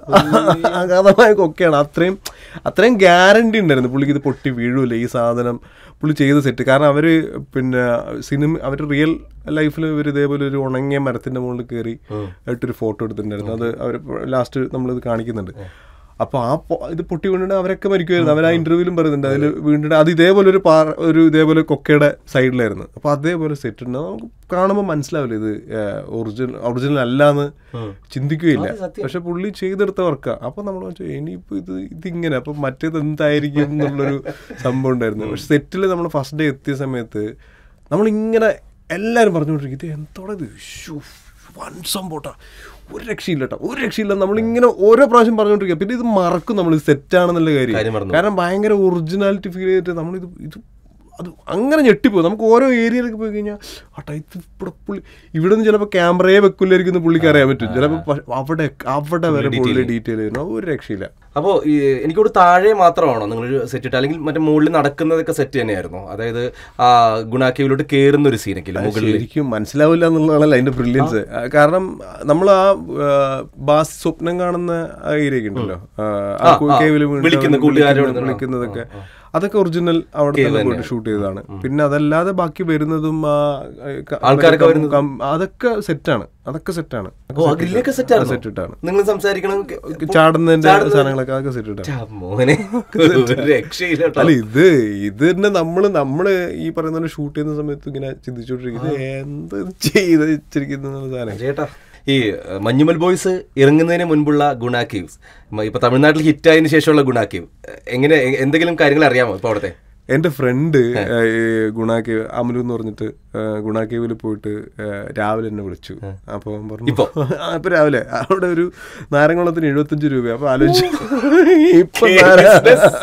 അഗാധമായ കൊക്കയാണ് അത്രയും അത്രയും ഗ്യാരണ്ടി ഉണ്ടായിരുന്നു പുള്ളിക്ക് ഇത് പൊട്ടി വീഴൂല ഈ സാധനം പുള്ളി ചെയ്ത സെറ്റ് കാരണം അവർ പിന്നെ സിനിമ അവർ റിയൽ ലൈഫിൽ ഇവർ ഇതേപോലെ ഒരു ഉണങ്ങിയ മരത്തിന്റെ മുകളിൽ കയറി ഇട്ടൊരു ഫോട്ടോ എടുത്തിട്ടുണ്ടായിരുന്നു അത് അവർ ലാസ്റ്റ് നമ്മളിത് കാണിക്കുന്നുണ്ട് അപ്പൊ ആ പൊ- ഇത് പൊട്ടി വീണിട്ട് അവരൊക്കെ മരിക്കുമായിരുന്നു അവർ ആ ഇന്റർവ്യൂവിലും പറയുന്നുണ്ട് അതിൽ വീണിട്ട് അത് ഇതേപോലെ ഒരു പാറ ഒരു ഇതേപോലെ കൊക്കയുടെ സൈഡിലായിരുന്നു അപ്പൊ അതേപോലെ സെറ്റ് ഉണ്ട് നമുക്ക് കാണുമ്പോൾ മനസ്സിലാവില്ല ഇത് ഒറിജിനൽ ഒറിജിനൽ അല്ലാന്ന് ചിന്തിക്കുകയില്ല പക്ഷെ പുള്ളി ചെയ്തെടുത്ത വർക്കാ അപ്പൊ നമ്മൾ വെച്ചാൽ ഇനിയിപ്പോ ഇത് ഇതിങ്ങനെ അപ്പൊ മറ്റേത് എന്തായിരിക്കും എന്നുള്ളൊരു സംഭവം ഉണ്ടായിരുന്നു പക്ഷെ സെറ്റിൽ നമ്മൾ ഫസ്റ്റ് ഡേ എത്തിയ സമയത്ത് നമ്മളിങ്ങനെ എല്ലാവരും പറഞ്ഞുകൊണ്ടിരിക്കും ഇത് എന്തോടെ ഇത് ശ്ശോ, വൻ സംഭവട്ടാ ഒരു രക്ഷയില്ല കേട്ടോ ഒരു രക്ഷയില്ല നമ്മളിങ്ങനെ ഓരോ പ്രാവശ്യം പറഞ്ഞുകൊണ്ടിരിക്കുക പിന്നെ ഇത് മറക്കും നമ്മൾ ഇത് സെറ്റാണെന്നുള്ള കാര്യം കാര്യം മറന്നു. കാരണം ഭയങ്കര ഒറിജിനാലിറ്റി ഫീൽ ചെയ്തിട്ട് നമ്മളിത് ഇത് അത് അങ്ങനെ ഞെട്ടിപ്പോയി നമുക്ക് ഓരോ ഏരിയയിലൊക്കെ പോയി കഴിഞ്ഞാൽ ആട്ടാ ഇത് ഇവിടെ പുള്ളി ഇവിടെ നിന്ന് ചിലപ്പോൾ ക്യാമറയെ വെക്കില്ലായിരിക്കും എന്ന് പുള്ളിക്ക് അറിയാൻ പറ്റും ചിലപ്പോൾ അവിടെ അവിടെ വരെ പുള്ളി ഡീറ്റെയിൽ ചെയ്യുന്നു ഒരു രക്ഷയില്ല അപ്പോൾ എനിക്കിവിടെ താഴെ മാത്രമാണോ നിങ്ങളൊരു സെറ്റ് ഇട്ട് അല്ലെങ്കിൽ മറ്റേ മുകളിൽ നടക്കുന്നതൊക്കെ സെറ്റ് തന്നെയായിരുന്നോ അതായത് ആ ഗുണാക്കേവിലോട്ട് കയറുന്ന ഒരു സീനൊക്കെ ഇല്ലേ മുകളിൽ ശരിക്കും മനസ്സിലാവില്ല എന്നുള്ളതാണല്ലോ അതിന്റെ ബ്രില്യൻസ് കാരണം നമ്മൾ ആ ആ, ബാസ് സ്വപ്നം കാണുന്ന ആ ഏരിയ ഒക്കെ ഉണ്ടല്ലോ ആ, ആ ആ, കേവില് വീണിട്ട് വിളിക്കുന്ന അവര് കൂട്ടുകാരോട് വിളിക്കുന്ന- വിളിക്കുന്നതൊക്കെ അതൊക്കെ ഒറിജിനൽ അവിടെ തന്നെ പോയിട്ട് ഷൂട്ട് ചെയ്തതാണ് പിന്നെ അതല്ലാതെ ബാക്കി വരുന്നതും ആ, ക- ആൾക്കാരൊക്കെ കം- കം- അതൊക്കെ സെറ്റാണ് അതൊക്കെ സെറ്റാണ് ഓ ആ ഗ്രില്ലൊക്കെ സെറ്റ് ആയിരുന്നു സെറ്റ് ഇട്ടാണ് നിങ്ങൾ സംസാരിക്കണം ചാടുന്നതിന്റെ സാധനങ്ങളൊക്കെ അതൊക്കെ സെറ്റ് ഇട്ടാണ് ഛ, മോനെ ഒരു രക്ഷയില്ല കേട്ടോ അല്ല ഇത് ഇത് തന്നെ നമ്മള് നമ്മള് ഈ പറയുന്ന ഷൂട്ട് ചെയ്യുന്ന സമയത്ത് ഇങ്ങനെ ചിന്തിച്ചോണ്ടിരിക്കും ഇത് എന്ത് ചെയ്ത് വെച്ചിരിക്കുന്ന സാധനം ചേട്ടാ ഈ അഹ്, മഞ്ഞുമൽ ബോയ്സ് ഇറങ്ങുന്നതിന് മുൻപുള്ള ഗുണാക്കീവ്സ് ഇപ്പൊ തമിഴ്നാട്ടിൽ ഹിറ്റായതിനു ശേഷമുള്ള ഗുണാക്കീവ് എങ്ങനെ എ- എന്തെങ്കിലും കാര്യങ്ങൾ അറിയാമോ ഇപ്പൊ അവിടുത്തെ എൻ്റെ ഫ്രണ്ട് ഗുണാക്കേവ് അമലു എന്ന് പറഞ്ഞിട്ട് ഗുണാക്കേവിൽ പോയിട്ട് ഏ, രാവിലെ എന്നെ വിളിച്ചു അപ്പോൾ അവൻ പറഞ്ഞു ഇപ്പൊ? ആ, ഇപ്പൊ രാവിലെ അവിടെ ഒരു നാരങ്ങുളത്തിന് എഴുപത്തഞ്ച് രൂപ അപ്പൊ ആലോചിച്ചു ഇപ്പൊ നാര-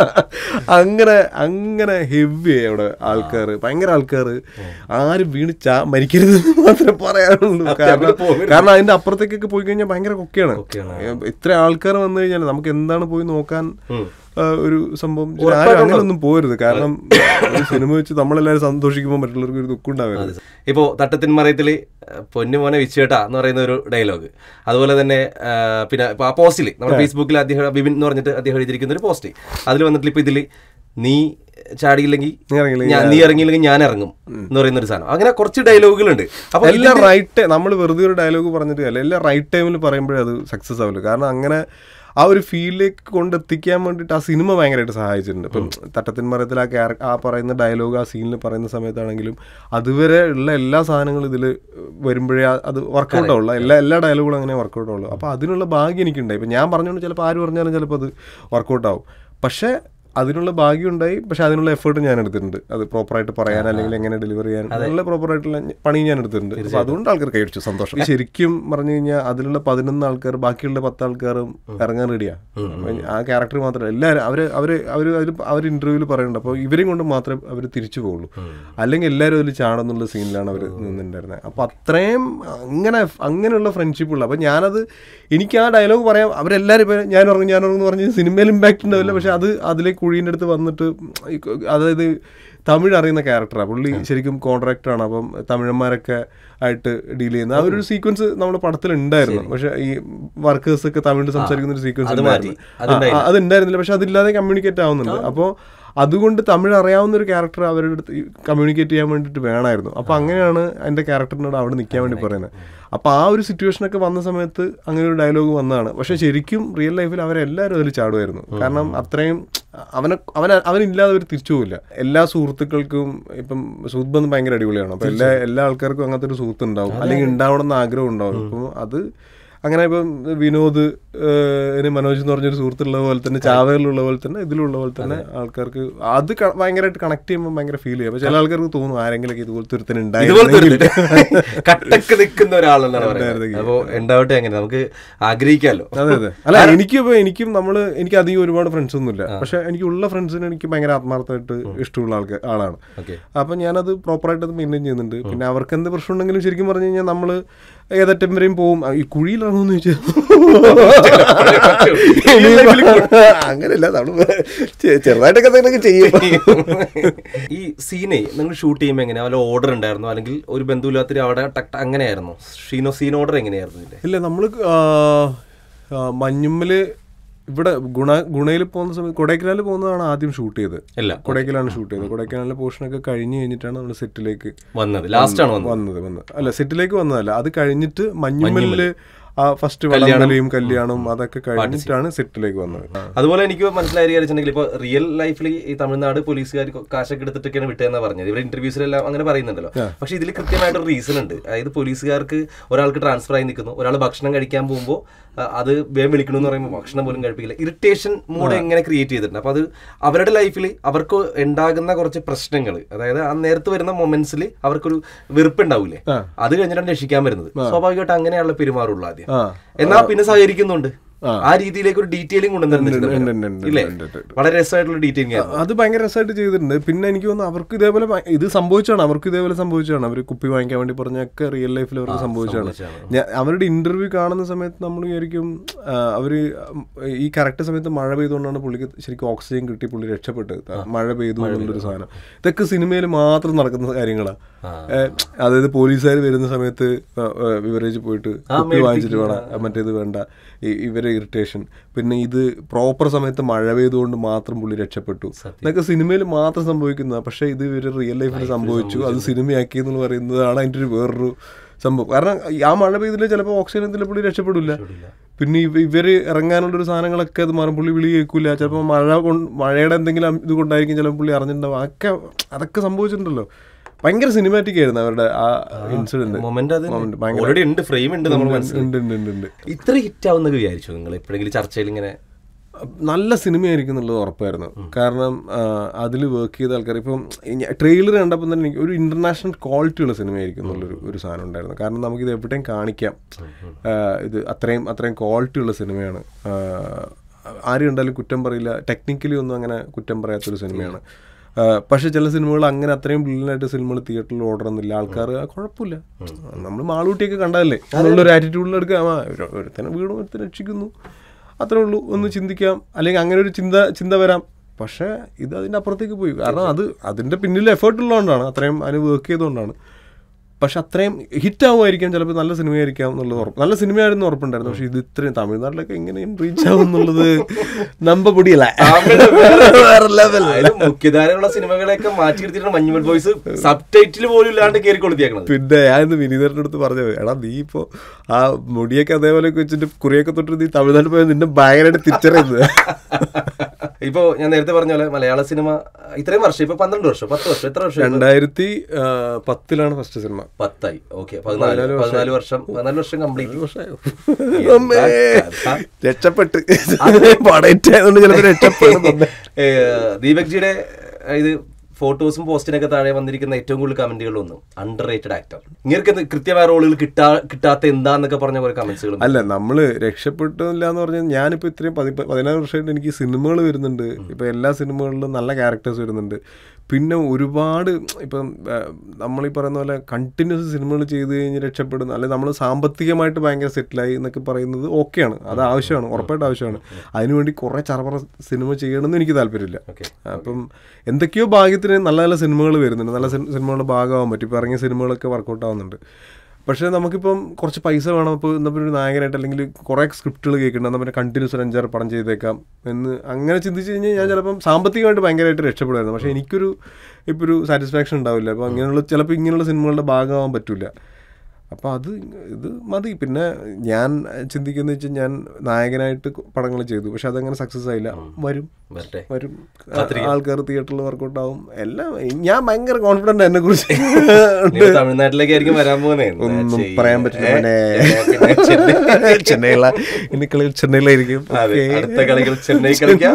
അങ്ങനെ അങ്ങനെ ഹെവി അവിടെ ആൾക്കാർ ഭയങ്കര ആൾക്കാർ ആരും വീണ് ചാ മരിക്കരുത് എന്ന് മാത്രമേ പറയാനുള്ളൂ കാരണം കാരണം അതിന്റെ അപ്പുറത്തേക്കൊക്കെ പോയി കഴിഞ്ഞാൽ ഭയങ്കര കൊക്കെയാണ് ഇത്ര ആൾക്കാർ വന്നു കഴിഞ്ഞാൽ നമുക്ക് എന്താണ് പോയി നോക്കാൻ ആ, ഒരു സംഭവം ആരും അങ്ങനെ ഒന്നും പോരുത് കാരണം ഒരു സിനിമ വെച്ച് നമ്മളെല്ലാവരും സന്തോഷിക്കുമ്പോൾ മറ്റുള്ളവർക്ക് ഒരു ദുഃഖം ഉണ്ടാവരുത് ഇപ്പോൾ തട്ടത്തിൻ മറയത്തിൽ പൊന്നുമോനെ വിച്ചേട്ടാ എന്ന് പറയുന്ന ഒരു ഡയലോഗ് അതുപോലെ തന്നെ ആ, പിന്നെ ഇപ്പോൾ ആ പോസ്റ്റിൽ നമ്മുടെ ഫേസ്ബുക്കിൽ അദ്ദേഹം വിപിൻ എന്ന് പറഞ്ഞിട്ട് അദ്ദേഹം എഴുതിയിരിക്കുന്ന ഒരു പോസ്റ്റ് അതിൽ വന്നിട്ട് ഇപ്പോൾ ഇതിൽ നീ ചാടിയില്ലെങ്കിൽ നീ ഇറങ്ങിയില്ലെങ്കിൽ ഞാൻ- നീ ഇറങ്ങിയില്ലെങ്കിൽ ഞാൻ ഇറങ്ങും എന്ന് പറയുന്ന ഒരു സാധനം അങ്ങനെ കുറച്ച് ഡയലോഗുകളുണ്ട് അപ്പൊ എല്ലാം റൈറ്റ് നമ്മൾ വെറുതെ ഒരു ഡയലോഗ് പറഞ്ഞിട്ട് അല്ല എല്ലാം റൈറ്റ് ടൈമിൽ പറയുമ്പോഴേ അത് സക്സസ് ആവില്ല കാരണം അങ്ങനെ ആ ഒരു ഫീലിലേക്ക് കൊണ്ടെത്തിക്കാൻ വേണ്ടിയിട്ട് ആ സിനിമ ഭയങ്കരമായിട്ട് സഹായിച്ചിട്ടുണ്ട് ഇപ്പം തട്ടത്തിൻ മരത്തിൽ ആ ക്യാര ആ പറയുന്ന ഡയലോഗ് ആ സീനിൽ പറയുന്ന സമയത്താണെങ്കിലും അതുവരെ ഉള്ള എല്ലാ സാധനങ്ങളും ഇതിൽ വരുമ്പോഴേ ആ- അത് വർക്കൗട്ട് ആവുള്ളൂ എല്ലാ എല്ലാ ഡയലോഗുകളും അങ്ങനെ വർക്കൗട്ട് ആവുള്ളൂ അപ്പോൾ അതിനുള്ള ഭാഗ്യം എനിക്കുണ്ടായി ഇപ്പം ഞാൻ പറഞ്ഞുകൊണ്ട് ചിലപ്പോൾ ആര് പറഞ്ഞാലും ചിലപ്പോൾ അത് വർക്കൗട്ട് ആവും പക്ഷേ അതിനുള്ള ഭാഗ്യം ഉണ്ടായി പക്ഷെ അതിനുള്ള എഫേർട്ട് ഞാൻ എടുത്തിട്ടുണ്ട് അത് പ്രോപ്പറായിട്ട് പറയാൻ അല്ലെങ്കിൽ എങ്ങനെ ഡെലിവർ ചെയ്യാൻ നല്ല പ്രോപ്പറായിട്ടുള്ള പണി ഞാൻ എടുത്തിട്ടുണ്ട് അപ്പോൾ അതുകൊണ്ട് ആൾക്കാർ കൈയടിച്ചു സന്തോഷം ശരിക്കും പറഞ്ഞു കഴിഞ്ഞാൽ അതിലുള്ള പതിനൊന്ന് ആൾക്കാർ ബാക്കിയുള്ള പത്ത് ആൾക്കാരും ഇറങ്ങാൻ റെഡിയാ ആ ക്യാരക്ടർ മാത്രമല്ല എല്ലാവരും അവര് അവര് അവര് അതിൽ അവർ ഇന്റർവ്യൂവിൽ പറയുന്നുണ്ട് അപ്പോൾ ഇവരെയും കൊണ്ട് മാത്രമേ അവർ തിരിച്ചു പോകുള്ളൂ അല്ലെങ്കിൽ എല്ലാവരും അതിൽ ചാടുന്നുള്ള സീനിലാണ് അവർ നിന്നിട്ടുണ്ടായിരുന്നത് അപ്പോൾ അത്രയും അങ്ങനെ അങ്ങനെയുള്ള ഫ്രണ്ട്ഷിപ്പ് ഉള്ള അപ്പോൾ ഞാനത് എനിക്ക് ആ ഡയലോഗ് പറയാം അവരെല്ലാവരും ഇപ്പോൾ ഞാൻ ഉറങ്ങും ഞാൻ ഉറങ്ങും എന്ന് പറഞ്ഞ് സിനിമയിൽ ഇമ്പാക്റ്റ് ഉണ്ടാവില്ല പക്ഷെ അത് അതിലെ കുഴീൻ്റെ അടുത്ത് വന്നിട്ട് ഈ കൊ- അതായത് തമിഴ് അറിയുന്ന ക്യാരക്ടറാണ് പുള്ളി ശരിക്കും കോൺട്രാക്ടറാണ് അപ്പം തമിഴന്മാരൊക്കെ ആയിട്ട് ഡീൽ ചെയ്യുന്ന ആ ഒരു സീക്വൻസ് നമ്മുടെ പടത്തിൽ ഉണ്ടായിരുന്നു പക്ഷെ ഈ വർക്കേഴ്സ് ഒക്കെ തമിഴ് സംസാരിക്കുന്ന ഒരു സീക്വൻസ് അത് മാറ്റി. ഉണ്ടായിരുന്നു ആ, ആ, അത് ഉണ്ടായിരുന്നില്ല പക്ഷെ അതില്ലാതെ കമ്മ്യൂണിക്കേറ്റ് ആവുന്നുണ്ട് അപ്പോൾ അതുകൊണ്ട് തമിഴ് അറിയാവുന്ന ഒരു ക്യാരക്ടർ അവരുടെ അടുത്ത് കമ്മ്യൂണിക്കേറ്റ് ചെയ്യാൻ വേണ്ടിയിട്ട് വേണമായിരുന്നു അപ്പോൾ അങ്ങനെയാണ് എൻ്റെ ക്യാരക്ടറിനോട് അവിടെ നിൽക്കാൻ വേണ്ടി പറയുന്നത് അപ്പോൾ ആ ഒരു സിറ്റുവേഷനൊക്കെ വന്ന സമയത്ത് അങ്ങനെ ഒരു ഡയലോഗ് വന്നതാണ് പക്ഷെ ശരിക്കും റിയൽ ലൈഫിൽ അവരെല്ലാവരും അതിൽ ചാടുമായിരുന്നു കാരണം അത്രയും അവനെ അവൻ അവനില്ലാതെ അവർ തിരിച്ചു പോകില്ല എല്ലാ സുഹൃത്തുക്കൾക്കും ഇപ്പം സുഹൃത്ത് ബന്ധം ഭയങ്കര അടിപൊളിയാണ് അപ്പോൾ എല്ലാ എല്ലാ ആൾക്കാർക്കും അങ്ങനത്തെ ഒരു സുഹൃത്ത് ഉണ്ടാവും അല്ലെങ്കിൽ ഉണ്ടാവണം എന്ന് ആഗ്രഹം ഉണ്ടാവും ഇപ്പം അത് അങ്ങനെ ഇപ്പം വിനോദ് ഏഹ്, ഇനി മനോജ് എന്ന് പറഞ്ഞൊരു സുഹൃത്തുള്ള പോലെ തന്നെ ചാവയിലുള്ള പോലെ തന്നെ ഇതിലുള്ള പോലെ തന്നെ ആൾക്കാർക്ക് അത് ക- ഭയങ്കരമായിട്ട് കണക്ട് ചെയ്യുമ്പോൾ ഭയങ്കര ഫീൽ ചെയ്യും അപ്പൊ ചില ആൾക്കാർക്ക് തോന്നും ആരെങ്കിലും ഇതുപോലത്തെ ഒരുത്തൻ ഇതുപോലത്തെ ഒരു ഉണ്ടായിരുന്നെങ്കിൽ കട്ടക്ക് നിൽക്കുന്ന ഒരാളെന്നാണ് പറയുന്നത് അപ്പോൾ ഉണ്ടാവട്ടെ അങ്ങനെ നമുക്ക് ആഗ്രഹിക്കാമല്ലോ അതെ അതെ അല്ല എനിക്കിപ്പോ എനിക്കും നമ്മള് എനിക്ക് അധികം ഒരുപാട് ഫ്രണ്ട്സ് ഒന്നുമില്ല പക്ഷെ എനിക്കുള്ള ഫ്രണ്ട്സിന് എനിക്ക് ഭയങ്കര ആത്മാർത്ഥമായിട്ട് ഇഷ്ടമുള്ള ആൾക്ക് ആളാണ് ഓക്കെ അപ്പൊ ഞാനത് പ്രോപ്പറായിട്ട് അത് മെയിൻറ്റെയിൻ ചെയ്യുന്നുണ്ട് പിന്നെ അവർക്ക് എന്ത് പ്രശ്നം ഉണ്ടെങ്കിലും ശരിക്കും പറഞ്ഞു കഴിഞ്ഞാൽ നമ്മൾ ഏതറ്റം വരെയും പോവും ഈ കുഴിയിലാണോന്ന് ചോദിച്ചാൽ അങ്ങനെയല്ല നമ്മൾ ചെറുതായിട്ടൊക്കെ എന്തെങ്കിലുമൊക്കെ ചെയ്യും ഈ സീനെ നിങ്ങൾ ഷൂട്ട് ചെയ്യുമ്പോൾ എങ്ങനെയാ വല്ല ഓർഡർ ഉണ്ടായിരുന്നോ അല്ലെങ്കിൽ ഒരു ബന്ധുവില്ലാത്തൊരു അവിടെ ടക്ക് ടക്ക് അങ്ങനെയായിരുന്നു ഷീനോ സീൻ ഓർഡർ എങ്ങനെയായിരുന്നു ഇതിന്റെ ഇല്ല നമ്മൾ മഞ്ഞുമ്മല് ഇവിടെ ഗുണ ഗുണയിൽ പോകുന്ന സമയത്ത് കൊടൈക്കനാലിൽ പോകുന്നതാണ് ആദ്യം ഷൂട്ട് ചെയ്തത് അല്ല കൊടൈക്കനാലിൽ ഷൂട്ട് ചെയ്തത് കൊടൈക്കനാലിലെ പോർഷനൊക്കെ കഴിഞ്ഞ് കഴിഞ്ഞിട്ടാണ് നമ്മൾ സെറ്റിലേക്ക് വന്നത് ലാസ്റ്റ് ആണ് വന്നത് വന്നത് വന്നത് അല്ല സെറ്റിലേക്ക് വന്നതല്ല അത് കഴിഞ്ഞിട്ട് മഞ്ഞുമ്മലില് ആ ഫസ്റ്റ് വടംവലിയും കല്യാണവും അതൊക്കെ കഴിഞ്ഞിട്ടാണ് സെറ്റിലേക്ക് വന്നത് ആ. അതുപോലെ എനിക്ക് മനസ്സിലായി വിചാരിച്ചിട്ടുണ്ടെങ്കിൽ ഇപ്പോൾ റിയൽ ലൈഫിൽ ഈ തമിഴ്നാട് പോലീസുകാർ കാശൊക്കെ എടുത്തിട്ടൊക്കെയാണ് വിട്ടതെന്നാണ് പറഞ്ഞത് ഇവർ ഇന്റർവ്യൂസിലെല്ലാം അങ്ങനെ പറയുന്നുണ്ടല്ലോ പക്ഷെ ഇതിൽ കൃത്യമായിട്ടൊരു റീസൺ ഉണ്ട് അതായത് പോലീസുകാർക്ക് ഒരാൾക്ക് ട്രാൻസ്ഫർ ആയി നിൽക്കുന്നു ഒരാൾ ഭക്ഷണം കഴിക്കാൻ പോകുമ്പോൾ ആ, അത് വേഗം വിളിക്കണമെന്ന് പറയുമ്പോൾ ഭക്ഷണം പോലും കഴിപ്പിക്കില്ല ഇറിറ്റേഷൻ മൂഡ് എങ്ങനെ ക്രിയേറ്റ് ചെയ്തിട്ടുണ്ട് അപ്പോൾ അത് അവരുടെ ലൈഫിൽ അവർക്ക് ഉണ്ടാകുന്ന കുറച്ച് പ്രശ്നങ്ങൾ അതായത് ആ നേരത്ത് വരുന്ന മൊമെന്റ്സിൽ അവർക്കൊരു വെറുപ്പ് ഉണ്ടാവില്ലേ അത് കഴിഞ്ഞിട്ടാണ് രക്ഷിക്കാൻ വരുന്നത് സ്വാഭാവികമായിട്ട് അങ്ങനെയുള്ള പെരുമാറുള്ളൂ ആദ്യം ആ എന്നാ പിന്നെ സഹകരിക്കുന്നുണ്ട് ആ രീതിയിലേക്ക് ഒരു ഡീറ്റെയിലിംഗ് കൊണ്ടുവന്നിട്ടുണ്ട് ഉണ്ട്, ഉണ്ട്, ഉണ്ട്, ഇല്ലേ ഉണ്ട്, ഉണ്ട്, ഉണ്ട്. വളരെ രസമായിട്ടുള്ള ഡീറ്റെയിലിംഗ് ആയിരുന്നു അത് ഭയങ്കര രസമായിട്ട് ചെയ്തിട്ടുണ്ട് പിന്നെ എനിക്ക് തോന്നുന്നു അവർക്ക് ഇതേപോലെ ഭ- ഇത് സംഭവിച്ചാണ് അവർക്ക് ഇതേപോലെ സംഭവിച്ചാണ് അവർ കുപ്പി വാങ്ങിക്കാൻ വേണ്ടി പറഞ്ഞൊക്കെ റിയൽ ലൈഫിൽ അവർക്ക് സംഭവിച്ചാണ് ഞാൻ അവരുടെ ഇന്റർവ്യൂ കാണുന്ന സമയത്ത് നമ്മൾ വിചാരിക്കും ആ, അവര് ഈ കറക്റ്റ് സമയത്ത് മഴ പെയ്തുകൊണ്ടാണ് പുള്ളിക്ക് ശരിക്കും ഓക്സിജൻ കിട്ടി പുള്ളി രക്ഷപ്പെട്ടത് മഴ പെയ്തു എന്നുള്ളൊരു സാധനം ഇതൊക്കെ സിനിമയിൽ മാത്രം നടക്കുന്ന കാര്യങ്ങളാണ് അതായത് പോലീസുകാർ വരുന്ന സമയത്ത് വിവറേജ് പോയിട്ട് കുപ്പി വാങ്ങിച്ചിട്ട് വേണം മറ്റേത് വേണ്ട ഈ- ഇവരെ ഇറിറ്റേഷൻ പിന്നെ ഇത് പ്രോപ്പർ സമയത്ത് മഴ പെയ്തുകൊണ്ട് മാത്രം പുള്ളി രക്ഷപ്പെട്ടു ഇതൊക്കെ സിനിമയിൽ മാത്രം സംഭവിക്കുന്ന പക്ഷെ ഇത് ഇവര് റിയൽ ലൈഫിൽ സംഭവിച്ചു അത് സിനിമയാക്കി എന്ന് പറയുന്നതാണ് അതിന്റെ ഒരു വേറൊരു സംഭവം കാരണം ഈ ആ മഴ പെയ്തില്ല ചിലപ്പോൾ ഓക്സിജൻ എന്തില്ല പുള്ളി രക്ഷപ്പെടില്ല പിന്നെ ഇവ ഇവര് ഇറങ്ങാനുള്ള ഒരു സാധനങ്ങളൊക്കെ അത് മാറും പുള്ളി വിളി കേൾക്കൂല ചിലപ്പോൾ മഴ കൊണ്ട് മഴയുടെ എന്തെങ്കിലും ഇത് കൊണ്ടായിരിക്കും ചിലപ്പോൾ പുള്ളി അറിഞ്ഞിട്ടുണ്ടാവും അതൊക്കെ അതൊക്കെ സംഭവിച്ചിട്ടുണ്ടല്ലോ ഭയങ്കര സിനിമാറ്റിക് ആയിരുന്നു അവരുടെ ആ ഇൻസിഡന്റ് മൊമെന്റ് അത് Moment, ഭയങ്കര- ഓൾറെഡി ഉണ്ട് ഫ്രെയിം ഉണ്ട് നമ്മൾ മനസ്സിലായി ഉണ്ട് ഉണ്ട് ഉണ്ട് ഉണ്ട് ഇത്ര ഹിറ്റ് ആവുന്നൊക്കെ വിചാരിച്ചു നിങ്ങൾ എപ്പോഴെങ്കിലും ചർച്ചയിൽ ഇങ്ങനെ നല്ല സിനിമയായിരിക്കും എന്നുള്ളത് ഉറപ്പായിരുന്നു കാരണം അതിൽ വർക്ക് ചെയ്ത ആൾക്കാർ ഇപ്പം ട്രെയിലർ കണ്ടപ്പോൾ തന്നെ എനിക്ക് ഒരു ഇന്റർനാഷണൽ ക്വാളിറ്റി ഉള്ള സിനിമയായിരിക്കും എന്നുള്ളൊരു ഒരു സാധനം ഉണ്ടായിരുന്നു കാരണം നമുക്കിത് എവിടെയും കാണിക്കാം ആ, ഇത് അത്രയും അത്രയും ക്വാളിറ്റി ഉള്ള സിനിമയാണ് ആ, ആര് കണ്ടാലും കുറ്റം പറയില്ല ടെക്നിക്കലി ഒന്നും അങ്ങനെ കുറ്റം പറയാത്തൊരു സിനിമയാണ് ആ, പക്ഷെ ചില സിനിമകൾ അങ്ങനെ അത്രയും ബ്രില്യൻ്റായിട്ട് സിനിമകൾ തിയേറ്ററിൽ ഓടണമെന്നില്ല ആൾക്കാർ ആ, കുഴപ്പമില്ല നമ്മൾ മാളൂട്ടിയൊക്കെ കണ്ടതല്ലേ അതുള്ളൊരു ആറ്റിറ്റ്യൂഡിൽ എടുക്കാം ആ ഒരു- ഒരുത്തനെ വീടും ഒരുത്തനെ രക്ഷിക്കുന്നു അത്രേ ഉള്ളൂ ഒന്ന് ചിന്തിക്കാം അല്ലെങ്കിൽ അങ്ങനെ ഒരു ചിന്ത ചിന്ത വരാം പക്ഷേ ഇത് അതിൻ്റെ അപ്പുറത്തേക്ക് പോയി കാരണം അത് അതിൻ്റെ പിന്നിൽ എഫേർട്ട് ഉള്ളതുകൊണ്ടാണ് അത്രയും അതിന് വർക്ക് ചെയ്തുകൊണ്ടാണ് പക്ഷെ അത്രയും ഹിറ്റ് ആവുമായിരിക്കാം ചിലപ്പോൾ നല്ല സിനിമയായിരിക്കാം എന്നുള്ളത് ഉറപ്പ് നല്ല സിനിമയായിരുന്നു ഉറപ്പുണ്ടായിരുന്നു പക്ഷെ ഇത് ഇത്രയും തമിഴ്നാട്ടിലൊക്കെ എങ്ങനെയും റീച്ച് ആവും എന്നുള്ളത് നമ്പ പൊടിയല്ല വേറെ ലെവൽ അതായത് മുഖ്യധാരയുള്ള സിനിമകളെയൊക്കെ മാറ്റി എടുത്തിട്ട് മഞ്ഞുമൽ ബോയ്സ് സബ് ടൈറ്റിൽ പോലും ഇല്ലാണ്ട് കയറി കൊടുത്തിയാക്കണത് പിന്നെ ഞാൻ ഇന്ന് വിനീതരുടെ അടുത്ത് പറഞ്ഞത് എടാ നീ ഇപ്പോ ആ മുടിയൊക്കെ അതേപോലെ വെച്ചിട്ട് കുറിയൊക്കെ തൊട്ട് നീ തമിഴ്നാട്ടിൽ പോയാൽ നിന്നെ ഭയങ്കരമായിട്ട് തിരിച്ചറിയുന്നത് ഇപ്പൊ ഞാൻ നേരത്തെ പറഞ്ഞ പോലെ മലയാള സിനിമ ഇത്രയും വർഷം ഇപ്പൊ പന്ത്രണ്ട് വർഷം പത്ത് വർഷം എത്ര വർഷം രണ്ടായിരത്തി ആ, പത്തിലാണ് ഫസ്റ്റ് സിനിമ പത്തായി ഓക്കെ പതിനാല് പതിനാല് വർഷം പതിനാല് വർഷം കംപ്ലീറ്റ് അമ്മേ, രക്ഷപ്പെട്ട് പടയറ്റായതുകൊണ്ട് ചിലപ്പോൾ രക്ഷപ്പെടുന്നുണ്ട് ദീപക് ജിയുടെ ഇത് ഫോട്ടോസും പോസ്റ്റിനൊക്കെ താഴെ വന്നിരിക്കുന്ന ഏറ്റവും കൂടുതൽ കമന്റുകളൊന്നും അണ്ടർ റേറ്റഡ് ആക്ടർ ഇങ്ങനെ കൃത്യമായ റോളുകൾ കിട്ടാ കിട്ടാത്ത എന്താന്നൊക്കെ പറഞ്ഞ കുറെ കമന്റ്സുകൾ അല്ല നമ്മള് രക്ഷപ്പെട്ടില്ല എന്ന് പറഞ്ഞാൽ ഞാനിപ്പോ ഇത്രയും പതി പതിനാറ് വർഷമായിട്ട് എനിക്ക് സിനിമകൾ വരുന്നുണ്ട് ഇപ്പൊ എല്ലാ സിനിമകളിലും നല്ല ക്യാരക്ടേഴ്സ് വരുന്നുണ്ട് പിന്നെ ഒരുപാട് ഇപ്പം ആ, നമ്മൾ ഈ പറയുന്ന പോലെ കണ്ടിന്യൂസ് സിനിമകൾ ചെയ്ത് കഴിഞ്ഞ് രക്ഷപ്പെടുന്ന അല്ലെങ്കിൽ നമ്മൾ സാമ്പത്തികമായിട്ട് ഭയങ്കര സെറ്റിലായി എന്നൊക്കെ പറയുന്നത് ഓക്കെയാണ് അത് ആവശ്യമാണ് ഉറപ്പായിട്ട് ആവശ്യമാണ് അതിനുവേണ്ടി കുറേ ചറപറ സിനിമ ചെയ്യണമെന്ന് എനിക്ക് താല്പര്യമില്ല അപ്പം എന്തൊക്കെയോ ഭാഗ്യത്തിന് നല്ല നല്ല സിനിമകൾ വരുന്നുണ്ട് നല്ല സിനി- സിനിമകളുടെ ഭാഗമാകാൻ പറ്റും ഇപ്പോൾ ഇറങ്ങിയ സിനിമകളൊക്കെ വർക്കൗട്ട് ആവുന്നുണ്ട് പക്ഷേ നമുക്കിപ്പം കുറച്ച് പൈസ വേണം ഇപ്പോൾ എന്നാൽ പിന്നെ ഒരു നായകനായിട്ട് അല്ലെങ്കിൽ കുറേ സ്ക്രിപ്റ്റുകൾ കേൾക്കുന്നുണ്ട് എന്നാൽ പിന്നെ കണ്ടിന്യൂസ് ഒരു അഞ്ചാറ് പടം ചെയ്തേക്കാം എന്ന് അങ്ങനെ ചിന്തിച്ച് കഴിഞ്ഞാൽ ഞാൻ ചിലപ്പം സാമ്പത്തികമായിട്ട് ഭയങ്കരമായിട്ട് രക്ഷപ്പെടുമായിരുന്നു പക്ഷേ എനിക്കൊരു ഇപ്പോൾ ഒരു സാറ്റിസ്ഫാക്ഷൻ ഉണ്ടാവില്ല അപ്പോൾ അങ്ങനെയുള്ള ചിലപ്പോൾ ഇങ്ങനെയുള്ള സിനിമകളുടെ ഭാഗമാവാൻ പറ്റില്ല അപ്പോൾ അത് ഇത് മതി പിന്നെ ഞാൻ ചിന്തിക്കുന്നത് വെച്ചാൽ ഞാൻ നായകനായിട്ട് പടങ്ങൾ ചെയ്തു പക്ഷെ അതങ്ങനെ സക്സസ് ആയില്ല വരും വരട്ടെ വരും ആൾക്കാർ തിയേറ്ററിൽ വർക്കൗട്ട് ആവും എല്ലാം ഞാൻ ഭയങ്കര കോൺഫിഡന്റ് എന്നെ കുറിച്ച് ഇനിയിപ്പോ തമിഴ്നാട്ടിലേക്കായിരിക്കും വരാൻ പോകുന്നേ ഒന്നും പറയാൻ പറ്റില്ല മോനെ. ചെന്നൈയില ഇനി കളികൾ ചെന്നൈയിലായിരിക്കും അതെ, Okay. അടുത്ത കളികൾ ചെന്നൈ കളിക്കാം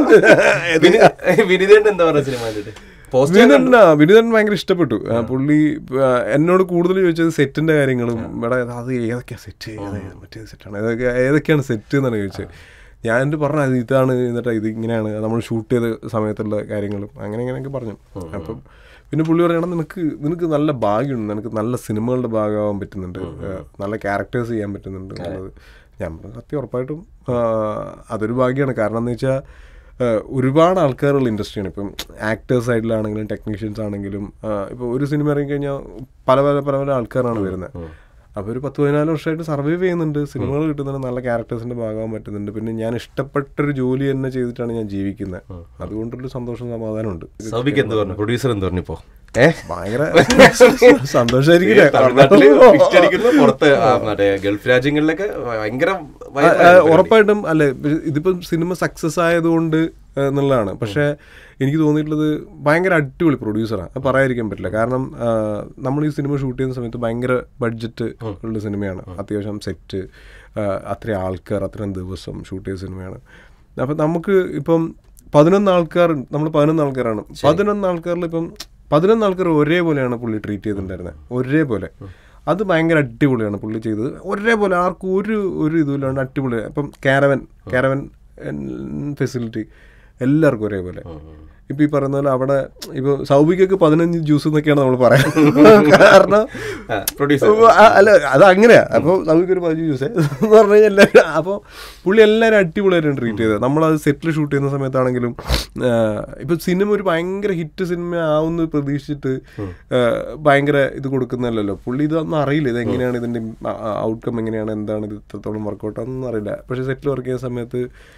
വിനിതേണ്ട എന്താ പറയുക സിനിമ കണ്ടിട്ട് പോസ്റ്റ് വിനീതൻ ആ, വിനീതൻ ഭയങ്കര ഇഷ്ടപ്പെട്ടു ആ, പുള്ളി ആ, എന്നോട് കൂടുതൽ ചോദിച്ചത് സെറ്റിന്റെ കാര്യങ്ങളും ഇവിടെ അത് ഏതൊക്കെയാ സെറ്റ് മറ്റേ സെറ്റാണ് ഏതൊക്കെ ഏതൊക്കെയാണ് സെറ്റ് എന്നാണ് ചോദിച്ചത് ഞാൻ എന്നിട്ട് പറഞ്ഞു അത് ഇതാണ് എന്നിട്ട് ഇത് ഇങ്ങനെയാണ് നമ്മൾ ഷൂട്ട് ചെയ്ത സമയത്തുള്ള കാര്യങ്ങളും അങ്ങനെ ഇങ്ങനെയൊക്കെ പറഞ്ഞു അപ്പം പിന്നെ പുള്ളി പറയണം നിനക്ക് നിനക്ക് നല്ല ഭാഗ്യമുണ്ട് നിനക്ക് നല്ല സിനിമകളുടെ ഭാഗമാവാൻ പറ്റുന്നുണ്ട് ആ, നല്ല ക്യാരക്ടേഴ്സ് ചെയ്യാൻ പറ്റുന്നുണ്ട് എന്നുള്ളത് ഞാൻ പറഞ്ഞു, സത്യം ഉറപ്പായിട്ടും ആ, അതൊരു ഭാഗ്യമാണ് കാരണം എന്ന് വെച്ചാൽ ഏഹ് ഒരുപാട് ആൾക്കാരുള്ള ഇൻഡസ്ട്രിയാണ് ഇപ്പം ആക്ടേഴ്സ് സൈഡിലാണെങ്കിലും ടെക്നീഷ്യൻസ് ആണെങ്കിലും ഇപ്പോൾ ഒരു സിനിമ ഇറങ്ങിക്കഴിഞ്ഞാൽ പല പല പല പല ആൾക്കാരാണ് വരുന്നത് അപ്പോൾ ഒരു പത്ത് പതിനാല് വർഷമായിട്ട് സർവൈവ് ചെയ്യുന്നുണ്ട് സിനിമകൾ കിട്ടുന്നുണ്ട് നല്ല ക്യാരക്ടേഴ്സിന്റെ ഭാഗമാകാൻ പറ്റുന്നുണ്ട് പിന്നെ ഞാൻ ഇഷ്ടപ്പെട്ടൊരു ജോലി തന്നെ ചെയ്തിട്ടാണ് ഞാൻ ജീവിക്കുന്നത് അതുകൊണ്ടൊരു സന്തോഷം സമാധാനമുണ്ട് സൗബിക്ക് എന്ത് പറഞ്ഞു പ്രൊഡ്യൂസർ എന്ത് പറഞ്ഞു ഇപ്പോ ഭയങ്കര സന്തോഷമായിരിക്കില്ലേ തമിഴ്നാട്ടില് hit അടിക്കുന്നു, പുറത്ത് ആ, മറ്റേ ഗൾഫ് രാജ്യങ്ങളിലൊക്കെ ഭയങ്കര ആ, ആ, ഉറപ്പായിട്ടും അല്ലെ ഇതിപ്പം സിനിമ സക്സസ് ആയതുകൊണ്ട് ആ, എന്നുള്ളതാണ് പക്ഷേ എനിക്ക് തോന്നിയിട്ടുള്ളത് ഭയങ്കര അടിപൊളി പ്രൊഡ്യൂസറാണ് അത് പറയാതിരിക്കാൻ പറ്റില്ല കാരണം ആ, നമ്മൾ ഈ സിനിമ ഷൂട്ട് ചെയ്യുന്ന സമയത്ത് ഭയങ്കര ബഡ്ജറ്റ് ഉള്ള സിനിമയാണ് അത്യാവശ്യം സെറ്റ് അത്രയും ആൾക്കാർ അത്രയും ദിവസം ഷൂട്ട് ചെയ്ത സിനിമയാണ് അപ്പം നമുക്ക് ഇപ്പം പതിനൊന്ന് ആൾക്കാർ നമ്മൾ പതിനൊന്ന് ആൾക്കാരാണ് പതിനൊന്ന് ആൾക്കാരിൽ ഇപ്പം പതിനൊന്ന് ആൾക്കാർ ഒരേപോലെയാണ് പുള്ളി ട്രീറ്റ് ചെയ്തിട്ടുണ്ടായിരുന്നത് ഒരേപോലെ അത് ഭയങ്കര അടിപൊളിയാണ് പുള്ളി ചെയ്തത് ഒരേപോലെ ആർക്കും ഒരു ഒരു ഇതുമില്ലാണ്ട് അടിപൊളി ഇപ്പം കാരവൻ കാരവൻ ഫെസിലിറ്റി എല്ലാവർക്കും ഒരേപോലെ ഇപ്പൊ ഈ പറയുന്ന പോലെ അവിടെ ഇപ്പൊ സൗബിക്കൊക്കെ പതിനഞ്ച് ജ്യൂസ് എന്നൊക്കെയാണ് നമ്മൾ പറയാം കാരണം പ്രൊഡ്യൂസർ ഉവ്വ് ആ, അല്ല അത് അങ്ങനെയാ അപ്പോൾ നമുക്ക് ഒരു പതിനഞ്ച് ജ്യൂസ് എന്ന് പറഞ്ഞു കഴിഞ്ഞാൽ എല്ലാവരും അപ്പോൾ പുള്ളി എല്ലാവരും അടിപൊളിയായിട്ടാണ് ട്രീറ്റ് ചെയ്തത് നമ്മളത് സെറ്റിൽ ഷൂട്ട് ചെയ്യുന്ന സമയത്താണെങ്കിലും ആ, ഇപ്പൊ സിനിമ ഒരു ഭയങ്കര ഹിറ്റ് സിനിമ ആവുമെന്ന് പ്രതീക്ഷിച്ചിട്ട് ആ, ഭയങ്കര ഇത് കൊടുക്കുന്നതല്ലല്ലോ പുള്ളി ഇതൊന്നും അറിയില്ല ഇത് എങ്ങനെയാണ് ഇതിന്റെ ഔട്ട്കം എങ്ങനെയാണ് എന്താണ് ഇത് ഇത്രത്തോളം വർക്കൗട്ട് ആണെന്നൊന്നും അറിയില്ല പക്ഷെ സെറ്റിൽ വർക്ക് ചെയ്യുന്ന സമയത്ത്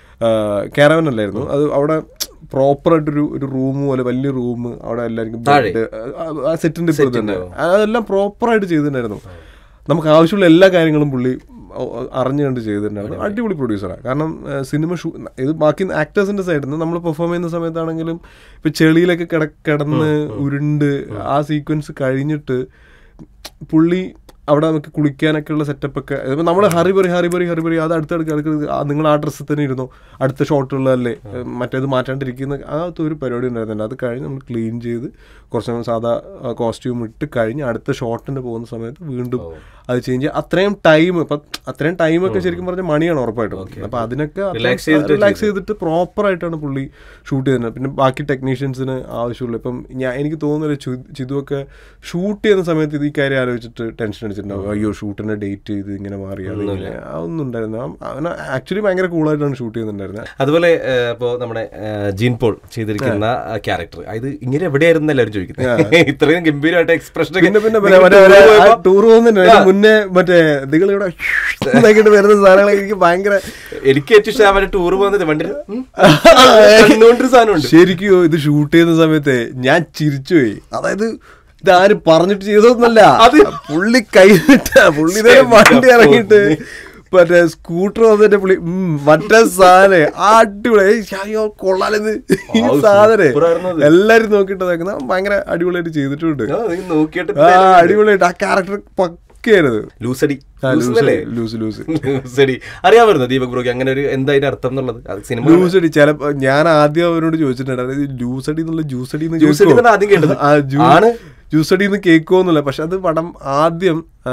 കാരവൻ അല്ലായിരുന്നു അത് അവിടെ പ്രോപ്പറായിട്ടൊരു ഒരു റൂം പോലെ വലിയ റൂം അവിടെ എല്ലാവർക്കും താഴെ? ബെഡ് ആ സെറ്റിന്റെ ഇപ്പോൾ തന്നെ അതെല്ലാം പ്രോപ്പറായിട്ട് ചെയ്തിട്ടുണ്ടായിരുന്നു നമുക്ക് ആവശ്യമുള്ള എല്ലാ കാര്യങ്ങളും പുള്ളി ഒ- ഒ- അറിഞ്ഞു കണ്ട് ചെയ്തിട്ടുണ്ടായിരുന്നു അടിപൊളി പ്രൊഡ്യൂസറാണ് കാരണം ഏഹ്, സിനിമ ഷൂ ഇത് ബാക്കി ആക്ടേഴ്സിന്റെ സൈഡിൽ നിന്ന് നമ്മൾ പെർഫോം ചെയ്യുന്ന സമയത്താണെങ്കിലും ഇപ്പൊ ചെളിയിലൊക്കെ കിട കിടന്ന് ഉരുണ്ട് ആ സീക്വൻസ് കഴിഞ്ഞിട്ട് പുള്ളി അവിടെ നമുക്ക് കുളിക്കാനൊക്കെ ഉള്ള സെറ്റപ്പ് ഒക്കെ ഇപ്പം നമ്മൾ ഹറിബറി ഹറിബറി ഹറിബറി അത് അടുത്തടുക്ക് അടുക്ക് നിങ്ങൾ ആ ഡ്രസ്സിൽ തന്നെ ഇരുന്നു അടുത്ത ഷോട്ടുള്ളതല്ലേ മറ്റേത് മാറ്റാണ്ടിരിക്കുന്ന ആ ഒരു പരിപാടി ഉണ്ടായിരുന്നുണ്ട് അത് കഴിഞ്ഞ് നമ്മൾ ക്ലീൻ ചെയ്ത് കുറച്ച് നേരം സാധാ കോസ്റ്റ്യൂം ഇട്ട് കഴിഞ്ഞ് അടുത്ത ഷോട്ടിന് പോകുന്ന സമയത്ത് വീണ്ടും അത് ചേഞ്ച് ചെയ്യുക അത്രയും ടൈം ഇപ്പം അത്രയും ടൈമൊക്കെ ശരിക്കും പറഞ്ഞാൽ മണിയാണ് ഉറപ്പായിട്ടും അപ്പം അതിനൊക്കെ Relax ചെയ്തിട്ട് റിലാക്സ് ചെയ്തിട്ട് പ്രോപ്പർ ആയിട്ടാണ് പുള്ളി ഷൂട്ട് ചെയ്യുന്നത് പിന്നെ ബാക്കി ടെക്നീഷ്യൻസിന് ആവശ്യമുള്ളൂ ഇപ്പം ഞാൻ എനിക്ക് തോന്നുന്നില്ല ചി- ചിതുവൊക്കെ ഷൂട്ട് ചെയ്യുന്ന സമയത്ത് ഇത് ഈ കാര്യം ആലോചിച്ചിട്ട് ടെൻഷൻ അടിച്ചിട്ടുണ്ടാവും അയ്യോ ഷൂട്ടിന്റെ ഡേറ്റ് ഇത് ഇങ്ങനെ മാറി അത് ഇങ്ങനെ അതൊന്നും ഉണ്ടായിരുന്നു അവൻ ആക്ച്വലി ഭയങ്കര കൂളായിട്ടാണ് ഷൂട്ട് ചെയ്യുന്നുണ്ടായിരുന്നത് അതുപോലെ ഇപ്പോൾ നമ്മുടെ ആ, ജീൻ പോൾ ചെയ്തിരിക്കുന്ന ക്യാരക്ടർ ഇത് ഇങ്ങനെ എവിടെയായിരുന്നു എല്ലാവരും ചോദിക്കുന്നത് ഇത്രയും ഗംഭീരമായിട്ട് എക്സ്പ്രഷൻ പിന്നെ പിന്നെ പിന്നെ മറ്റേ ടൂർ പോകുന്നുണ്ട് അതിന് മുന്നേ മറ്റേ നിങ്ങൾ ഇവിടെ ഇതാക്കിയിട്ട് വരുന്ന സാധനങ്ങളൊക്കെ എനിക്ക് ഭയങ്കര എനിക്ക് ഏറ്റവും ഇഷ്ടം അവരുടെ ടൂർ പോകുന്നത് വണ്ടി കണ്ടുകൊണ്ടൊരു സാധനമുണ്ട് ശരിക്കും ഇത് ഷൂട്ട് ചെയ്യുന്ന സമയത്ത് ഞാൻ ചിരിച്ചുപോയി അതായത് ഇതാരും പറഞ്ഞിട്ട് ചെയ്തതൊന്നല്ല അത് പുള്ളി കൈവിട്ട പുള്ളി നേരെ വണ്ടി ഇറങ്ങിയിട്ട് മറ്റേ സ്കൂട്ടർ വന്നിട്ട് പുള്ളി ഉം, മറ്റേ സാധനം അടിപൊളി ഏയ് അയ്യോ കൊള്ളാലെന്ന് ഈ ആ, സാധനം super ആയിരുന്നു അത്. എല്ലാരും നോക്കിയിട്ട് നോക്കുന്ന ഭയങ്കര അടിപൊളിയായിട്ട് ചെയ്തിട്ടുണ്ട് ആ, നീ നോക്കിയിട്ട് ആ അടിപൊളിയായിട്ട് ആ ക്യാരക്ടർ പക്കയായിരുന്നു ലൂസടി ആ, ലൂസ് ലൂസല്ലേ? ലൂസ് ലൂസ് ലൂസടി അറിയാമായിരുന്നു ദീപക് ബ്രോക്ക് അങ്ങനെ ഒരു എന്താ അതിന്റെ അർത്ഥം എന്നുള്ളത് അത് സിനിമ ലൂസടി ചിലപ്പോ ഞാൻ ആദ്യം അവരോട് ചോദിച്ചിട്ടുണ്ടായിരുന്നു ഇത് ലൂസടി എന്നുള്ള ജ്യൂസടി എന്ന് ജ്യൂസടി കേൾക്കുവോ? എന്നാണ് ആദ്യം കേട്ടത്. ആ, ജ്യൂ- ആണ്. ജ്യൂസടി എന്ന് കേൾക്കുമെന്നില്ല പക്ഷെ അത് പടം ആദ്യം ആ,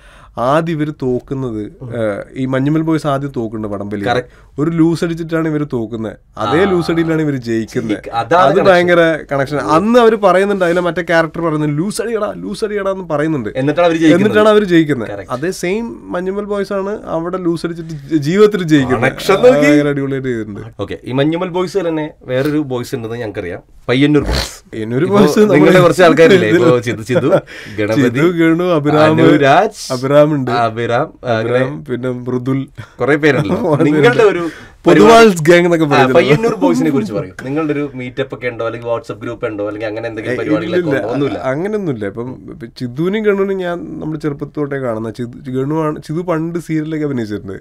ആദ്യം ഇവര് തോക്കുന്നത് ആ, ഈ മഞ്ഞുമൽ ബോയ്സ് ആദ്യം തോക്കുന്നുണ്ട് പടം വലിയ Correct. ഒരു ലൂസ് അടിച്ചിട്ടാണ് ഇവർ തോക്കുന്നത് അതേ ലൂസ് അടിയിലാണ് ഇവർ ജയിക്കുന്നത് ജയിക്ക- അതാണ് അത് connection. ഭയങ്കര കണക്ഷൻ അന്ന് അവർ പറയുന്നുണ്ട് അതിലെ മറ്റേ ക്യാരക്ടർ പറയുന്നത് ലൂസ് അടിയടാ ലൂസ് അടിയടാ എന്ന് പറയുന്നുണ്ട് എന്നിട്ടാണ് അവർ ജയിക്കുന്നത് എന്നിട്ടാണ് അവർ ജയിക്കുന്നത് Correct. അതേ സെയിം മഞ്ഞുമൽ ബോയ്സ് ആണ് അവിടെ ലൂസ് അടിച്ചിട്ട് ജ- ജീവിതത്തിൽ ജയിക്കുന്നത് Connection അത് നോക്കി. ഭയങ്കര അടിപൊളിയായിട്ട് ചെയ്തിട്ടുണ്ട് ഓക്കെ ഈ മഞ്ഞുമൽ ബോയ്സ് തന്നെ വേറൊരു ബോയ്സ് ഉണ്ടെന്ന് ഞങ്ങൾക്കറിയാം പയ്യന്നൂർ ബോയ്സ് എന്നൊരു ഇപ്പോ ബോയ്സ് നമ്മള് നിങ്ങളുടെ കുറച്ച് ആൾക്കാരില്ലേ ഇപ്പോ ചിതു ചിതു ഗണപതി ചിതു, ഗണു, അഭിരാം, അനുരാജ് അഭിരാം ഉണ്ട്. അഭിരാം ആ, അങ്ങനെ അഭിരാം, പിന്നെ മൃദുൽ കുറെ പേരുണ്ടല്ലോ കുറെ നിങ്ങളുടെ ഒരു പൊതുവാൾസ് ഗ്യാങ് എന്നൊക്കെ ആ, പറയുന്നത് പയ്യന്നൂർ ബോയ്സിനെ കുറിച്ച് പറയും നിങ്ങളുടെ ഒരു മീറ്റപ്പ് ഒക്കെ ഉണ്ടോ അല്ലെങ്കിൽ വാട്സ്ആപ്പ് ഗ്രൂപ്പ് ഉണ്ടോ അല്ലെങ്കിൽ അങ്ങനെ എന്തെങ്കിലും പരിപാടികളൊക്കെ ഇല്ലില്ല. ഉണ്ടോ ഒന്നുമില്ല അങ്ങനെയൊന്നുമില്ല ഇപ്പം ഇപ്പം ചിതുവിനും ഗണുവിനും ഞാൻ നമ്മുടെ ചെറുപ്പത്തോട്ടേ കാണുന്ന ചിതു ഗണുവാണ് ചിതു പണ്ട് സീരിയലൊക്കെ അഭിനയിച്ചിട്ടുണ്ട്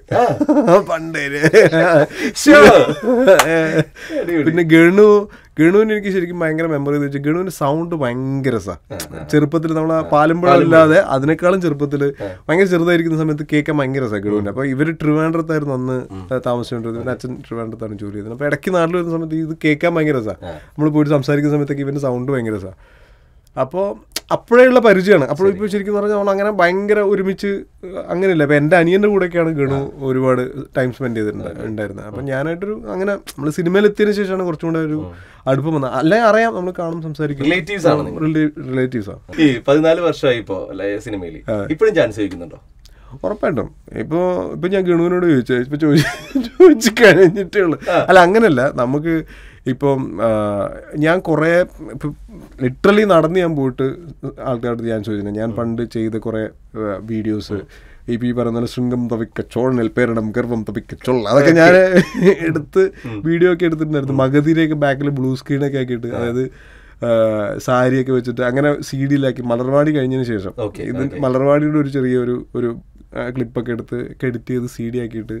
പണ്ടേ Sure. പിന്നെ ഗണു ഗണുവിന് എനിക്ക് ശരിക്കും ഭയങ്കര മെമ്മറി എന്ന് വെച്ചാൽ ഗണുവിന്റെ സൗണ്ട് ഭയങ്കര രസാ ചെറുപ്പത്തിൽ നമ്മൾ പാലുമ്പഴം ഇല്ലാതെ അതിനേക്കാളും ചെറുപ്പത്തിൽ ഭയങ്കര ചെറുതായിരിക്കുന്ന സമയത്ത് കേൾക്കാൻ ഭയങ്കര രസമാണ് ഗണുവിന് അപ്പൊ ഇവര് ട്രിവാൻഡ്രത്തായിരുന്നു അന്ന് താമസിച്ചുകൊണ്ടിരുന്നത് ഇവന്റെ അച്ഛൻ ട്രിവാൻഡ്രത്താണ് ജോലി ചെയ്തത് അപ്പൊ ഇടയ്ക്ക് നാട്ടിൽ വരുന്ന സമയത്ത് ഇത് കേൾക്കാൻ ഭയങ്കര രസമാണ് നമ്മൾ പോയിട്ട് സംസാരിക്കുന്ന സമയത്തൊക്കെ ഇവന്റെ സൗണ്ട് ഭയങ്കര രസമാണ് അപ്പോൾ അപ്പോഴേയുള്ള പരിചയമാണ് അപ്പോൾ ഇപ്പോൾ ശരിക്കും പറഞ്ഞാൽ നമ്മൾ അങ്ങനെ ഭയങ്കര ഒരുമിച്ച് അങ്ങനെയല്ല ഇപ്പം എൻ്റെ അനിയൻ്റെ കൂടെയൊക്കെയാണ് ഗണു ഒരുപാട് ടൈം സ്പെൻഡ് ചെയ്തിട്ടുണ്ട് ഉണ്ടായിരുന്നത് അപ്പം ഞാനായിട്ടൊരു അങ്ങനെ നമ്മൾ സിനിമയിൽ എത്തിയതിനു ശേഷമാണ് കുറച്ചും കൂടെ ഒരു അടുപ്പം വന്നത് അല്ലെ അറിയാം നമ്മൾ കാണും സംസാരിക്കും Relatives ആണ് നിങ്ങൾ. റിലേറ്റീവ്സാണ് ഈ പതിനാല് വർഷമായി ഇപ്പോ അല്ലെ സിനിമയിൽ ഇപ്പോഴും ചാൻസ് ചോദിക്കുന്നുണ്ടോ ഉറപ്പായിട്ടും ഇപ്പൊ ഇപ്പൊ ഞാൻ ഗണുവിനോട് ചോദിച്ചു ഇപ്പൊ ചോദിച്ചു ചോദിച്ചു കഴിഞ്ഞിട്ടേ ഉള്ളു അല്ല അങ്ങനല്ല നമുക്ക് ഇപ്പം ആ, ഞാൻ കുറേ ലിറ്ററലി നടന്ന് ഞാൻ പോയിട്ട് ആൾക്കാരോട് ഞാൻ ചോദിച്ചിട്ടുണ്ട് ഞാൻ പണ്ട് ചെയ്ത കുറേ വീഡിയോസ് ഇപ്പൊ ഈ പറയുന്ന പോലെ ശൃംഗം തവിക്കച്ചോൾ നെൽപ്പേരിടം ഗർഭം തവിക്കച്ചോൾ അതൊക്കെ ഞാൻ എടുത്ത് വീഡിയോ ഒക്കെ എടുത്തിട്ടുണ്ടായിരുന്നു മഗധീരെയൊക്കെ ബാക്കിൽ ബ്ലൂ സ്ക്രീനൊക്കെ ആക്കിയിട്ട് അതായത് ആ, സാരിയൊക്കെ വെച്ചിട്ട് അങ്ങനെ സി ഡിയിലാക്കി മലർവാടി കഴിഞ്ഞതിന് ശേഷം Okay, ഇത് മലർവാടിയുടെ ഒരു ചെറിയൊരു ഒരു ക്ലിപ്പൊക്കെ എടുത്ത് എഡിറ്റ് ചെയ്ത് സി ഡി ആക്കിയിട്ട്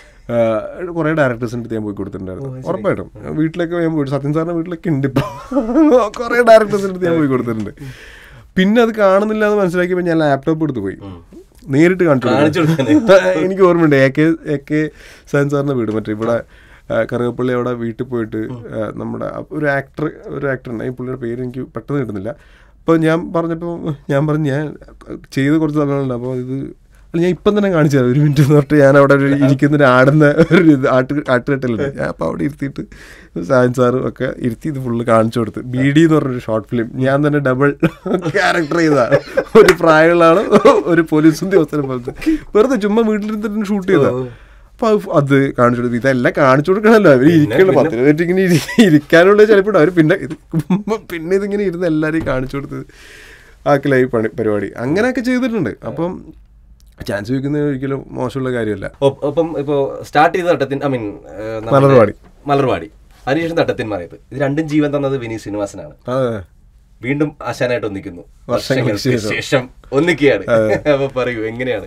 കുറേ ഡയറക്ടേഴ്സിൻ്റെ അടുത്ത് ഞാൻ പോയി കൊടുത്തിട്ടുണ്ടായിരുന്നു ഉറപ്പായിട്ടും വീട്ടിലൊക്കെ ഞാൻ പോയിട്ട് സത്യൻ സാറിൻ്റെ വീട്ടിലൊക്കെ ഉണ്ട് ഇപ്പോൾ കുറേ ഡയറക്ടേഴ്സിൻ്റെ അടുത്ത് ഞാൻ പോയി കൊടുത്തിട്ടുണ്ട് പിന്നെ അത് കാണുന്നില്ല എന്ന് മനസ്സിലാക്കിയപ്പോൾ ഞാൻ ലാപ്ടോപ്പ് എടുത്ത് പോയി നേരിട്ട് കാണിച്ചു കാണിച്ചു കൊടുക്കാനേ. എനിക്ക് ഓർമ്മയുണ്ട് എ കെ എ കെ സയൻ സാറിൻ്റെ വീട് മറ്റേ ഇവിടെ ആ, കറുകപ്പള്ളി അവിടെ വീട്ടിൽ പോയിട്ട് ആ, നമ്മുടെ ഒരു ആക്ടർ ഒരു ആക്ടർ ഉണ്ട് ഈ പുള്ളിയുടെ പേര് എനിക്ക് പെട്ടെന്ന് കിട്ടുന്നില്ല അപ്പോൾ ഞാൻ പറഞ്ഞപ്പോൾ ഞാൻ പറഞ്ഞു ഞാൻ ചെയ്ത് കുറച്ച് സമയമുണ്ട് അപ്പോൾ ഇത് അല്ല ഞാൻ ഇപ്പം തന്നെ കാണിച്ചു തരാം ഒരു മിനിറ്റ് എന്ന് പറഞ്ഞിട്ട് ഞാൻ അവിടെ ഒരു ഇരിക്കുന്നൊരു ആടുന്ന ഒരു ഇത് ആട്ട് ആട്ടുകെട്ടലുണ്ട് ഞാൻ അപ്പോൾ അവിടെ ഇരുത്തിയിട്ട് സായൻ സാറും ഒക്കെ ഇരുത്തി ഇത് ഫുള്ള് കാണിച്ചു കൊടുത്ത് ബി ഡി എന്ന് പറഞ്ഞൊരു ഷോർട്ട് ഫിലിം ഞാൻ തന്നെ ഡബിൾ ക്യാരക്ടർ ചെയ്തതാണ് ഒരു പ്രായമുള്ള ആള് ഒരു പോലീസ് ഉദ്യോഗസ്ഥനെ പോലത്തെ വെറുതെ ചുമ്മാ വീട്ടിലിരുന്നിട്ട് ഷൂട്ട് ചെയ്തതാണ് അപ്പൊ അത് അത് കാണിച്ചു കൊടുത്തു ഇതെല്ലാം കാണിച്ചു കൊടുക്കണല്ലോ അവർ ഇരിക്കണം പത്ത് മിനിറ്റ് ഇങ്ങനെ ഇരി- ഇരിക്കാനുള്ള ചിലപ്പോൾ അവർ പിന്നെ ഇത് പിന്നെ ഇതിങ്ങനെ ഇരുന്ന് എല്ലാവരെയും കാണിച്ചു കൊടുത്ത് ആക്കിലായി പണി പരിപാടി അങ്ങനെയൊക്കെ ചെയ്തിട്ടുണ്ട് അപ്പം ചാൻസ് ചോദിക്കുന്നത് ഒരിക്കലും മോശമുള്ള കാര്യമല്ല ഒ- ഒപ്പം ഇപ്പോ സ്റ്റാർട്ട് ചെയ്ത തട്ടത്തിൻ ഐ മീൻ മലർവാടി. മലർവാടി അതിനുശേഷം തട്ടത്തിൻ മറയത്ത് ഇത് രണ്ടും ജീവൻ തന്നത് വിനീത് ശ്രീനിവാസനാണ് അതെ വീണ്ടും ആശാനായിട്ട് ഒന്നിക്കുന്നു വർഷങ്ങൾക്ക് വർഷങ്ങൾക്ക് ശേഷം ഒന്നിക്കുകയാണ് അപ്പൊ പറയൂ എങ്ങനെയാണ്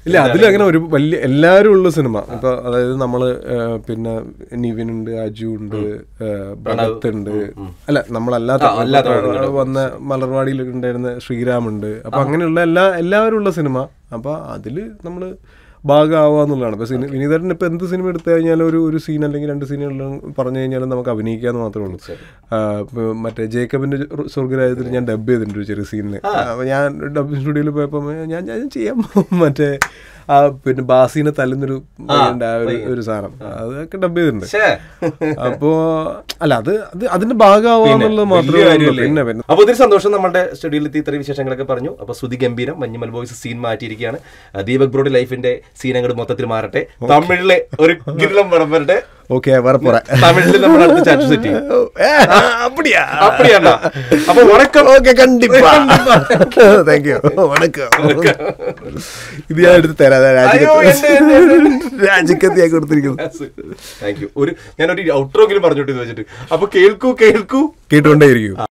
ഇല്ല അതിൽ അങ്ങനെ ഒരു വലിയ എല്ലാവരും ഉള്ള സിനിമ ഇപ്പൊ അതായത് നമ്മള് ആ, പിന്നെ നിവിൻ ഉണ്ട് അജു ഉണ്ട് ആ, ഭഗത് ഉണ്ട് അല്ല നമ്മളല്ലാത്ത ആ, അല്ലാത്ത ആ, വന്ന മലർവാടിയിൽ ഉണ്ടായിരുന്ന ശ്രീരാം ഉണ്ട് അപ്പൊ അങ്ങനെയുള്ള എല്ലാ എല്ലാവരും ഉള്ള സിനിമ അപ്പൊ അതില് നമ്മള് ഭാഗമാവുക എന്നുള്ളതാണ് ഇപ്പൊ സിനി- വിനീതേട്ടൻ ഇപ്പൊ എന്ത് സിനിമ എടുത്തു കഴിഞ്ഞാലും ഒരു ഒരു സീൻ അല്ലെങ്കിൽ രണ്ട് സീനുകൾ പറഞ്ഞു കഴിഞ്ഞാലും നമുക്ക് അഭിനയിക്കാന്ന് മാത്രമേ ഉള്ളൂ ആ, ഇപ്പൊ മറ്റേ ജേക്കബിന്റെ ജ- സ്വർഗരാജ്യത്തിൽ ഞാൻ ഡബ് ചെയ്തിട്ടുണ്ട് ഒരു ചെറിയ സീനിന് അപ്പൊ ഞാൻ ഡബിങ് സ്റ്റുഡിയോയിൽ പോയപ്പോ ഞാൻ ഞാൻ ചെയ്യാം മറ്റേ ആ പിന്നെ ബാസീനെ തല്ലുന്നൊരു ഉണ്ട് ആ ഒരു ഒരു സാധനം അതൊക്കെ ഡബ് ചെയ്തിട്ടുണ്ട് ശ്ശേ. അപ്പോ അല്ല അത് അത് അതിന്റെ ഭാഗമാവാന്നുള്ളത് മാത്രമേ വലിയ ഉള്ളൂ. കാര്യമല്ലേ? പിന്നെ പിന്നെ അപ്പൊ ഒത്തിരി സന്തോഷം നമ്മുടെ സ്റ്റുഡിയോയിലെത്തി ഇത്രയും വിശേഷങ്ങളൊക്കെ പറഞ്ഞു അപ്പൊ ശ്രുതി ഗംഭീരം മഞ്ഞുമൽ ബോയ്സ് സീൻ മാറ്റിയിരിക്കുകയാണ് ആ, ദീപക് ബ്രോഡ് ലൈഫിന്റെ സീൻ അങ്ങോട്ട് മൊത്തത്തിൽ മാറട്ടെ തമിഴിലെ ഒരു കിരണം പടം വരട്ടെ ഓക്കെ വരപ്പുറ തമിഴിൽ നമ്മൾ അടുത്ത ചാറ്റ് സെറ്റ് ചെയ്യും அப்படியா அப்படியாண்ணா அப்ப வணக்கம் ஓகே கண்டிப்பா தேங்க் யூ வணக்கம் ഇത് ഞാൻ എടുത്ത് തരാം അതാ അയ്യോ, എന്നെ, എന്നെ, രാജിക്കത്തി രാജിക്കത്തിയാ കൊടുത്തിരിക്കുന്നത് താങ്ക് യു ഒരു ഞാനൊരു ഔട്ട്രോങ്കിലും പറഞ്ഞോട്ട് ഇത് വെച്ചിട്ട് അപ്പൊ കേൾക്കൂ കേൾക്കൂ കേട്ടുകൊണ്ടേയിരിക്കും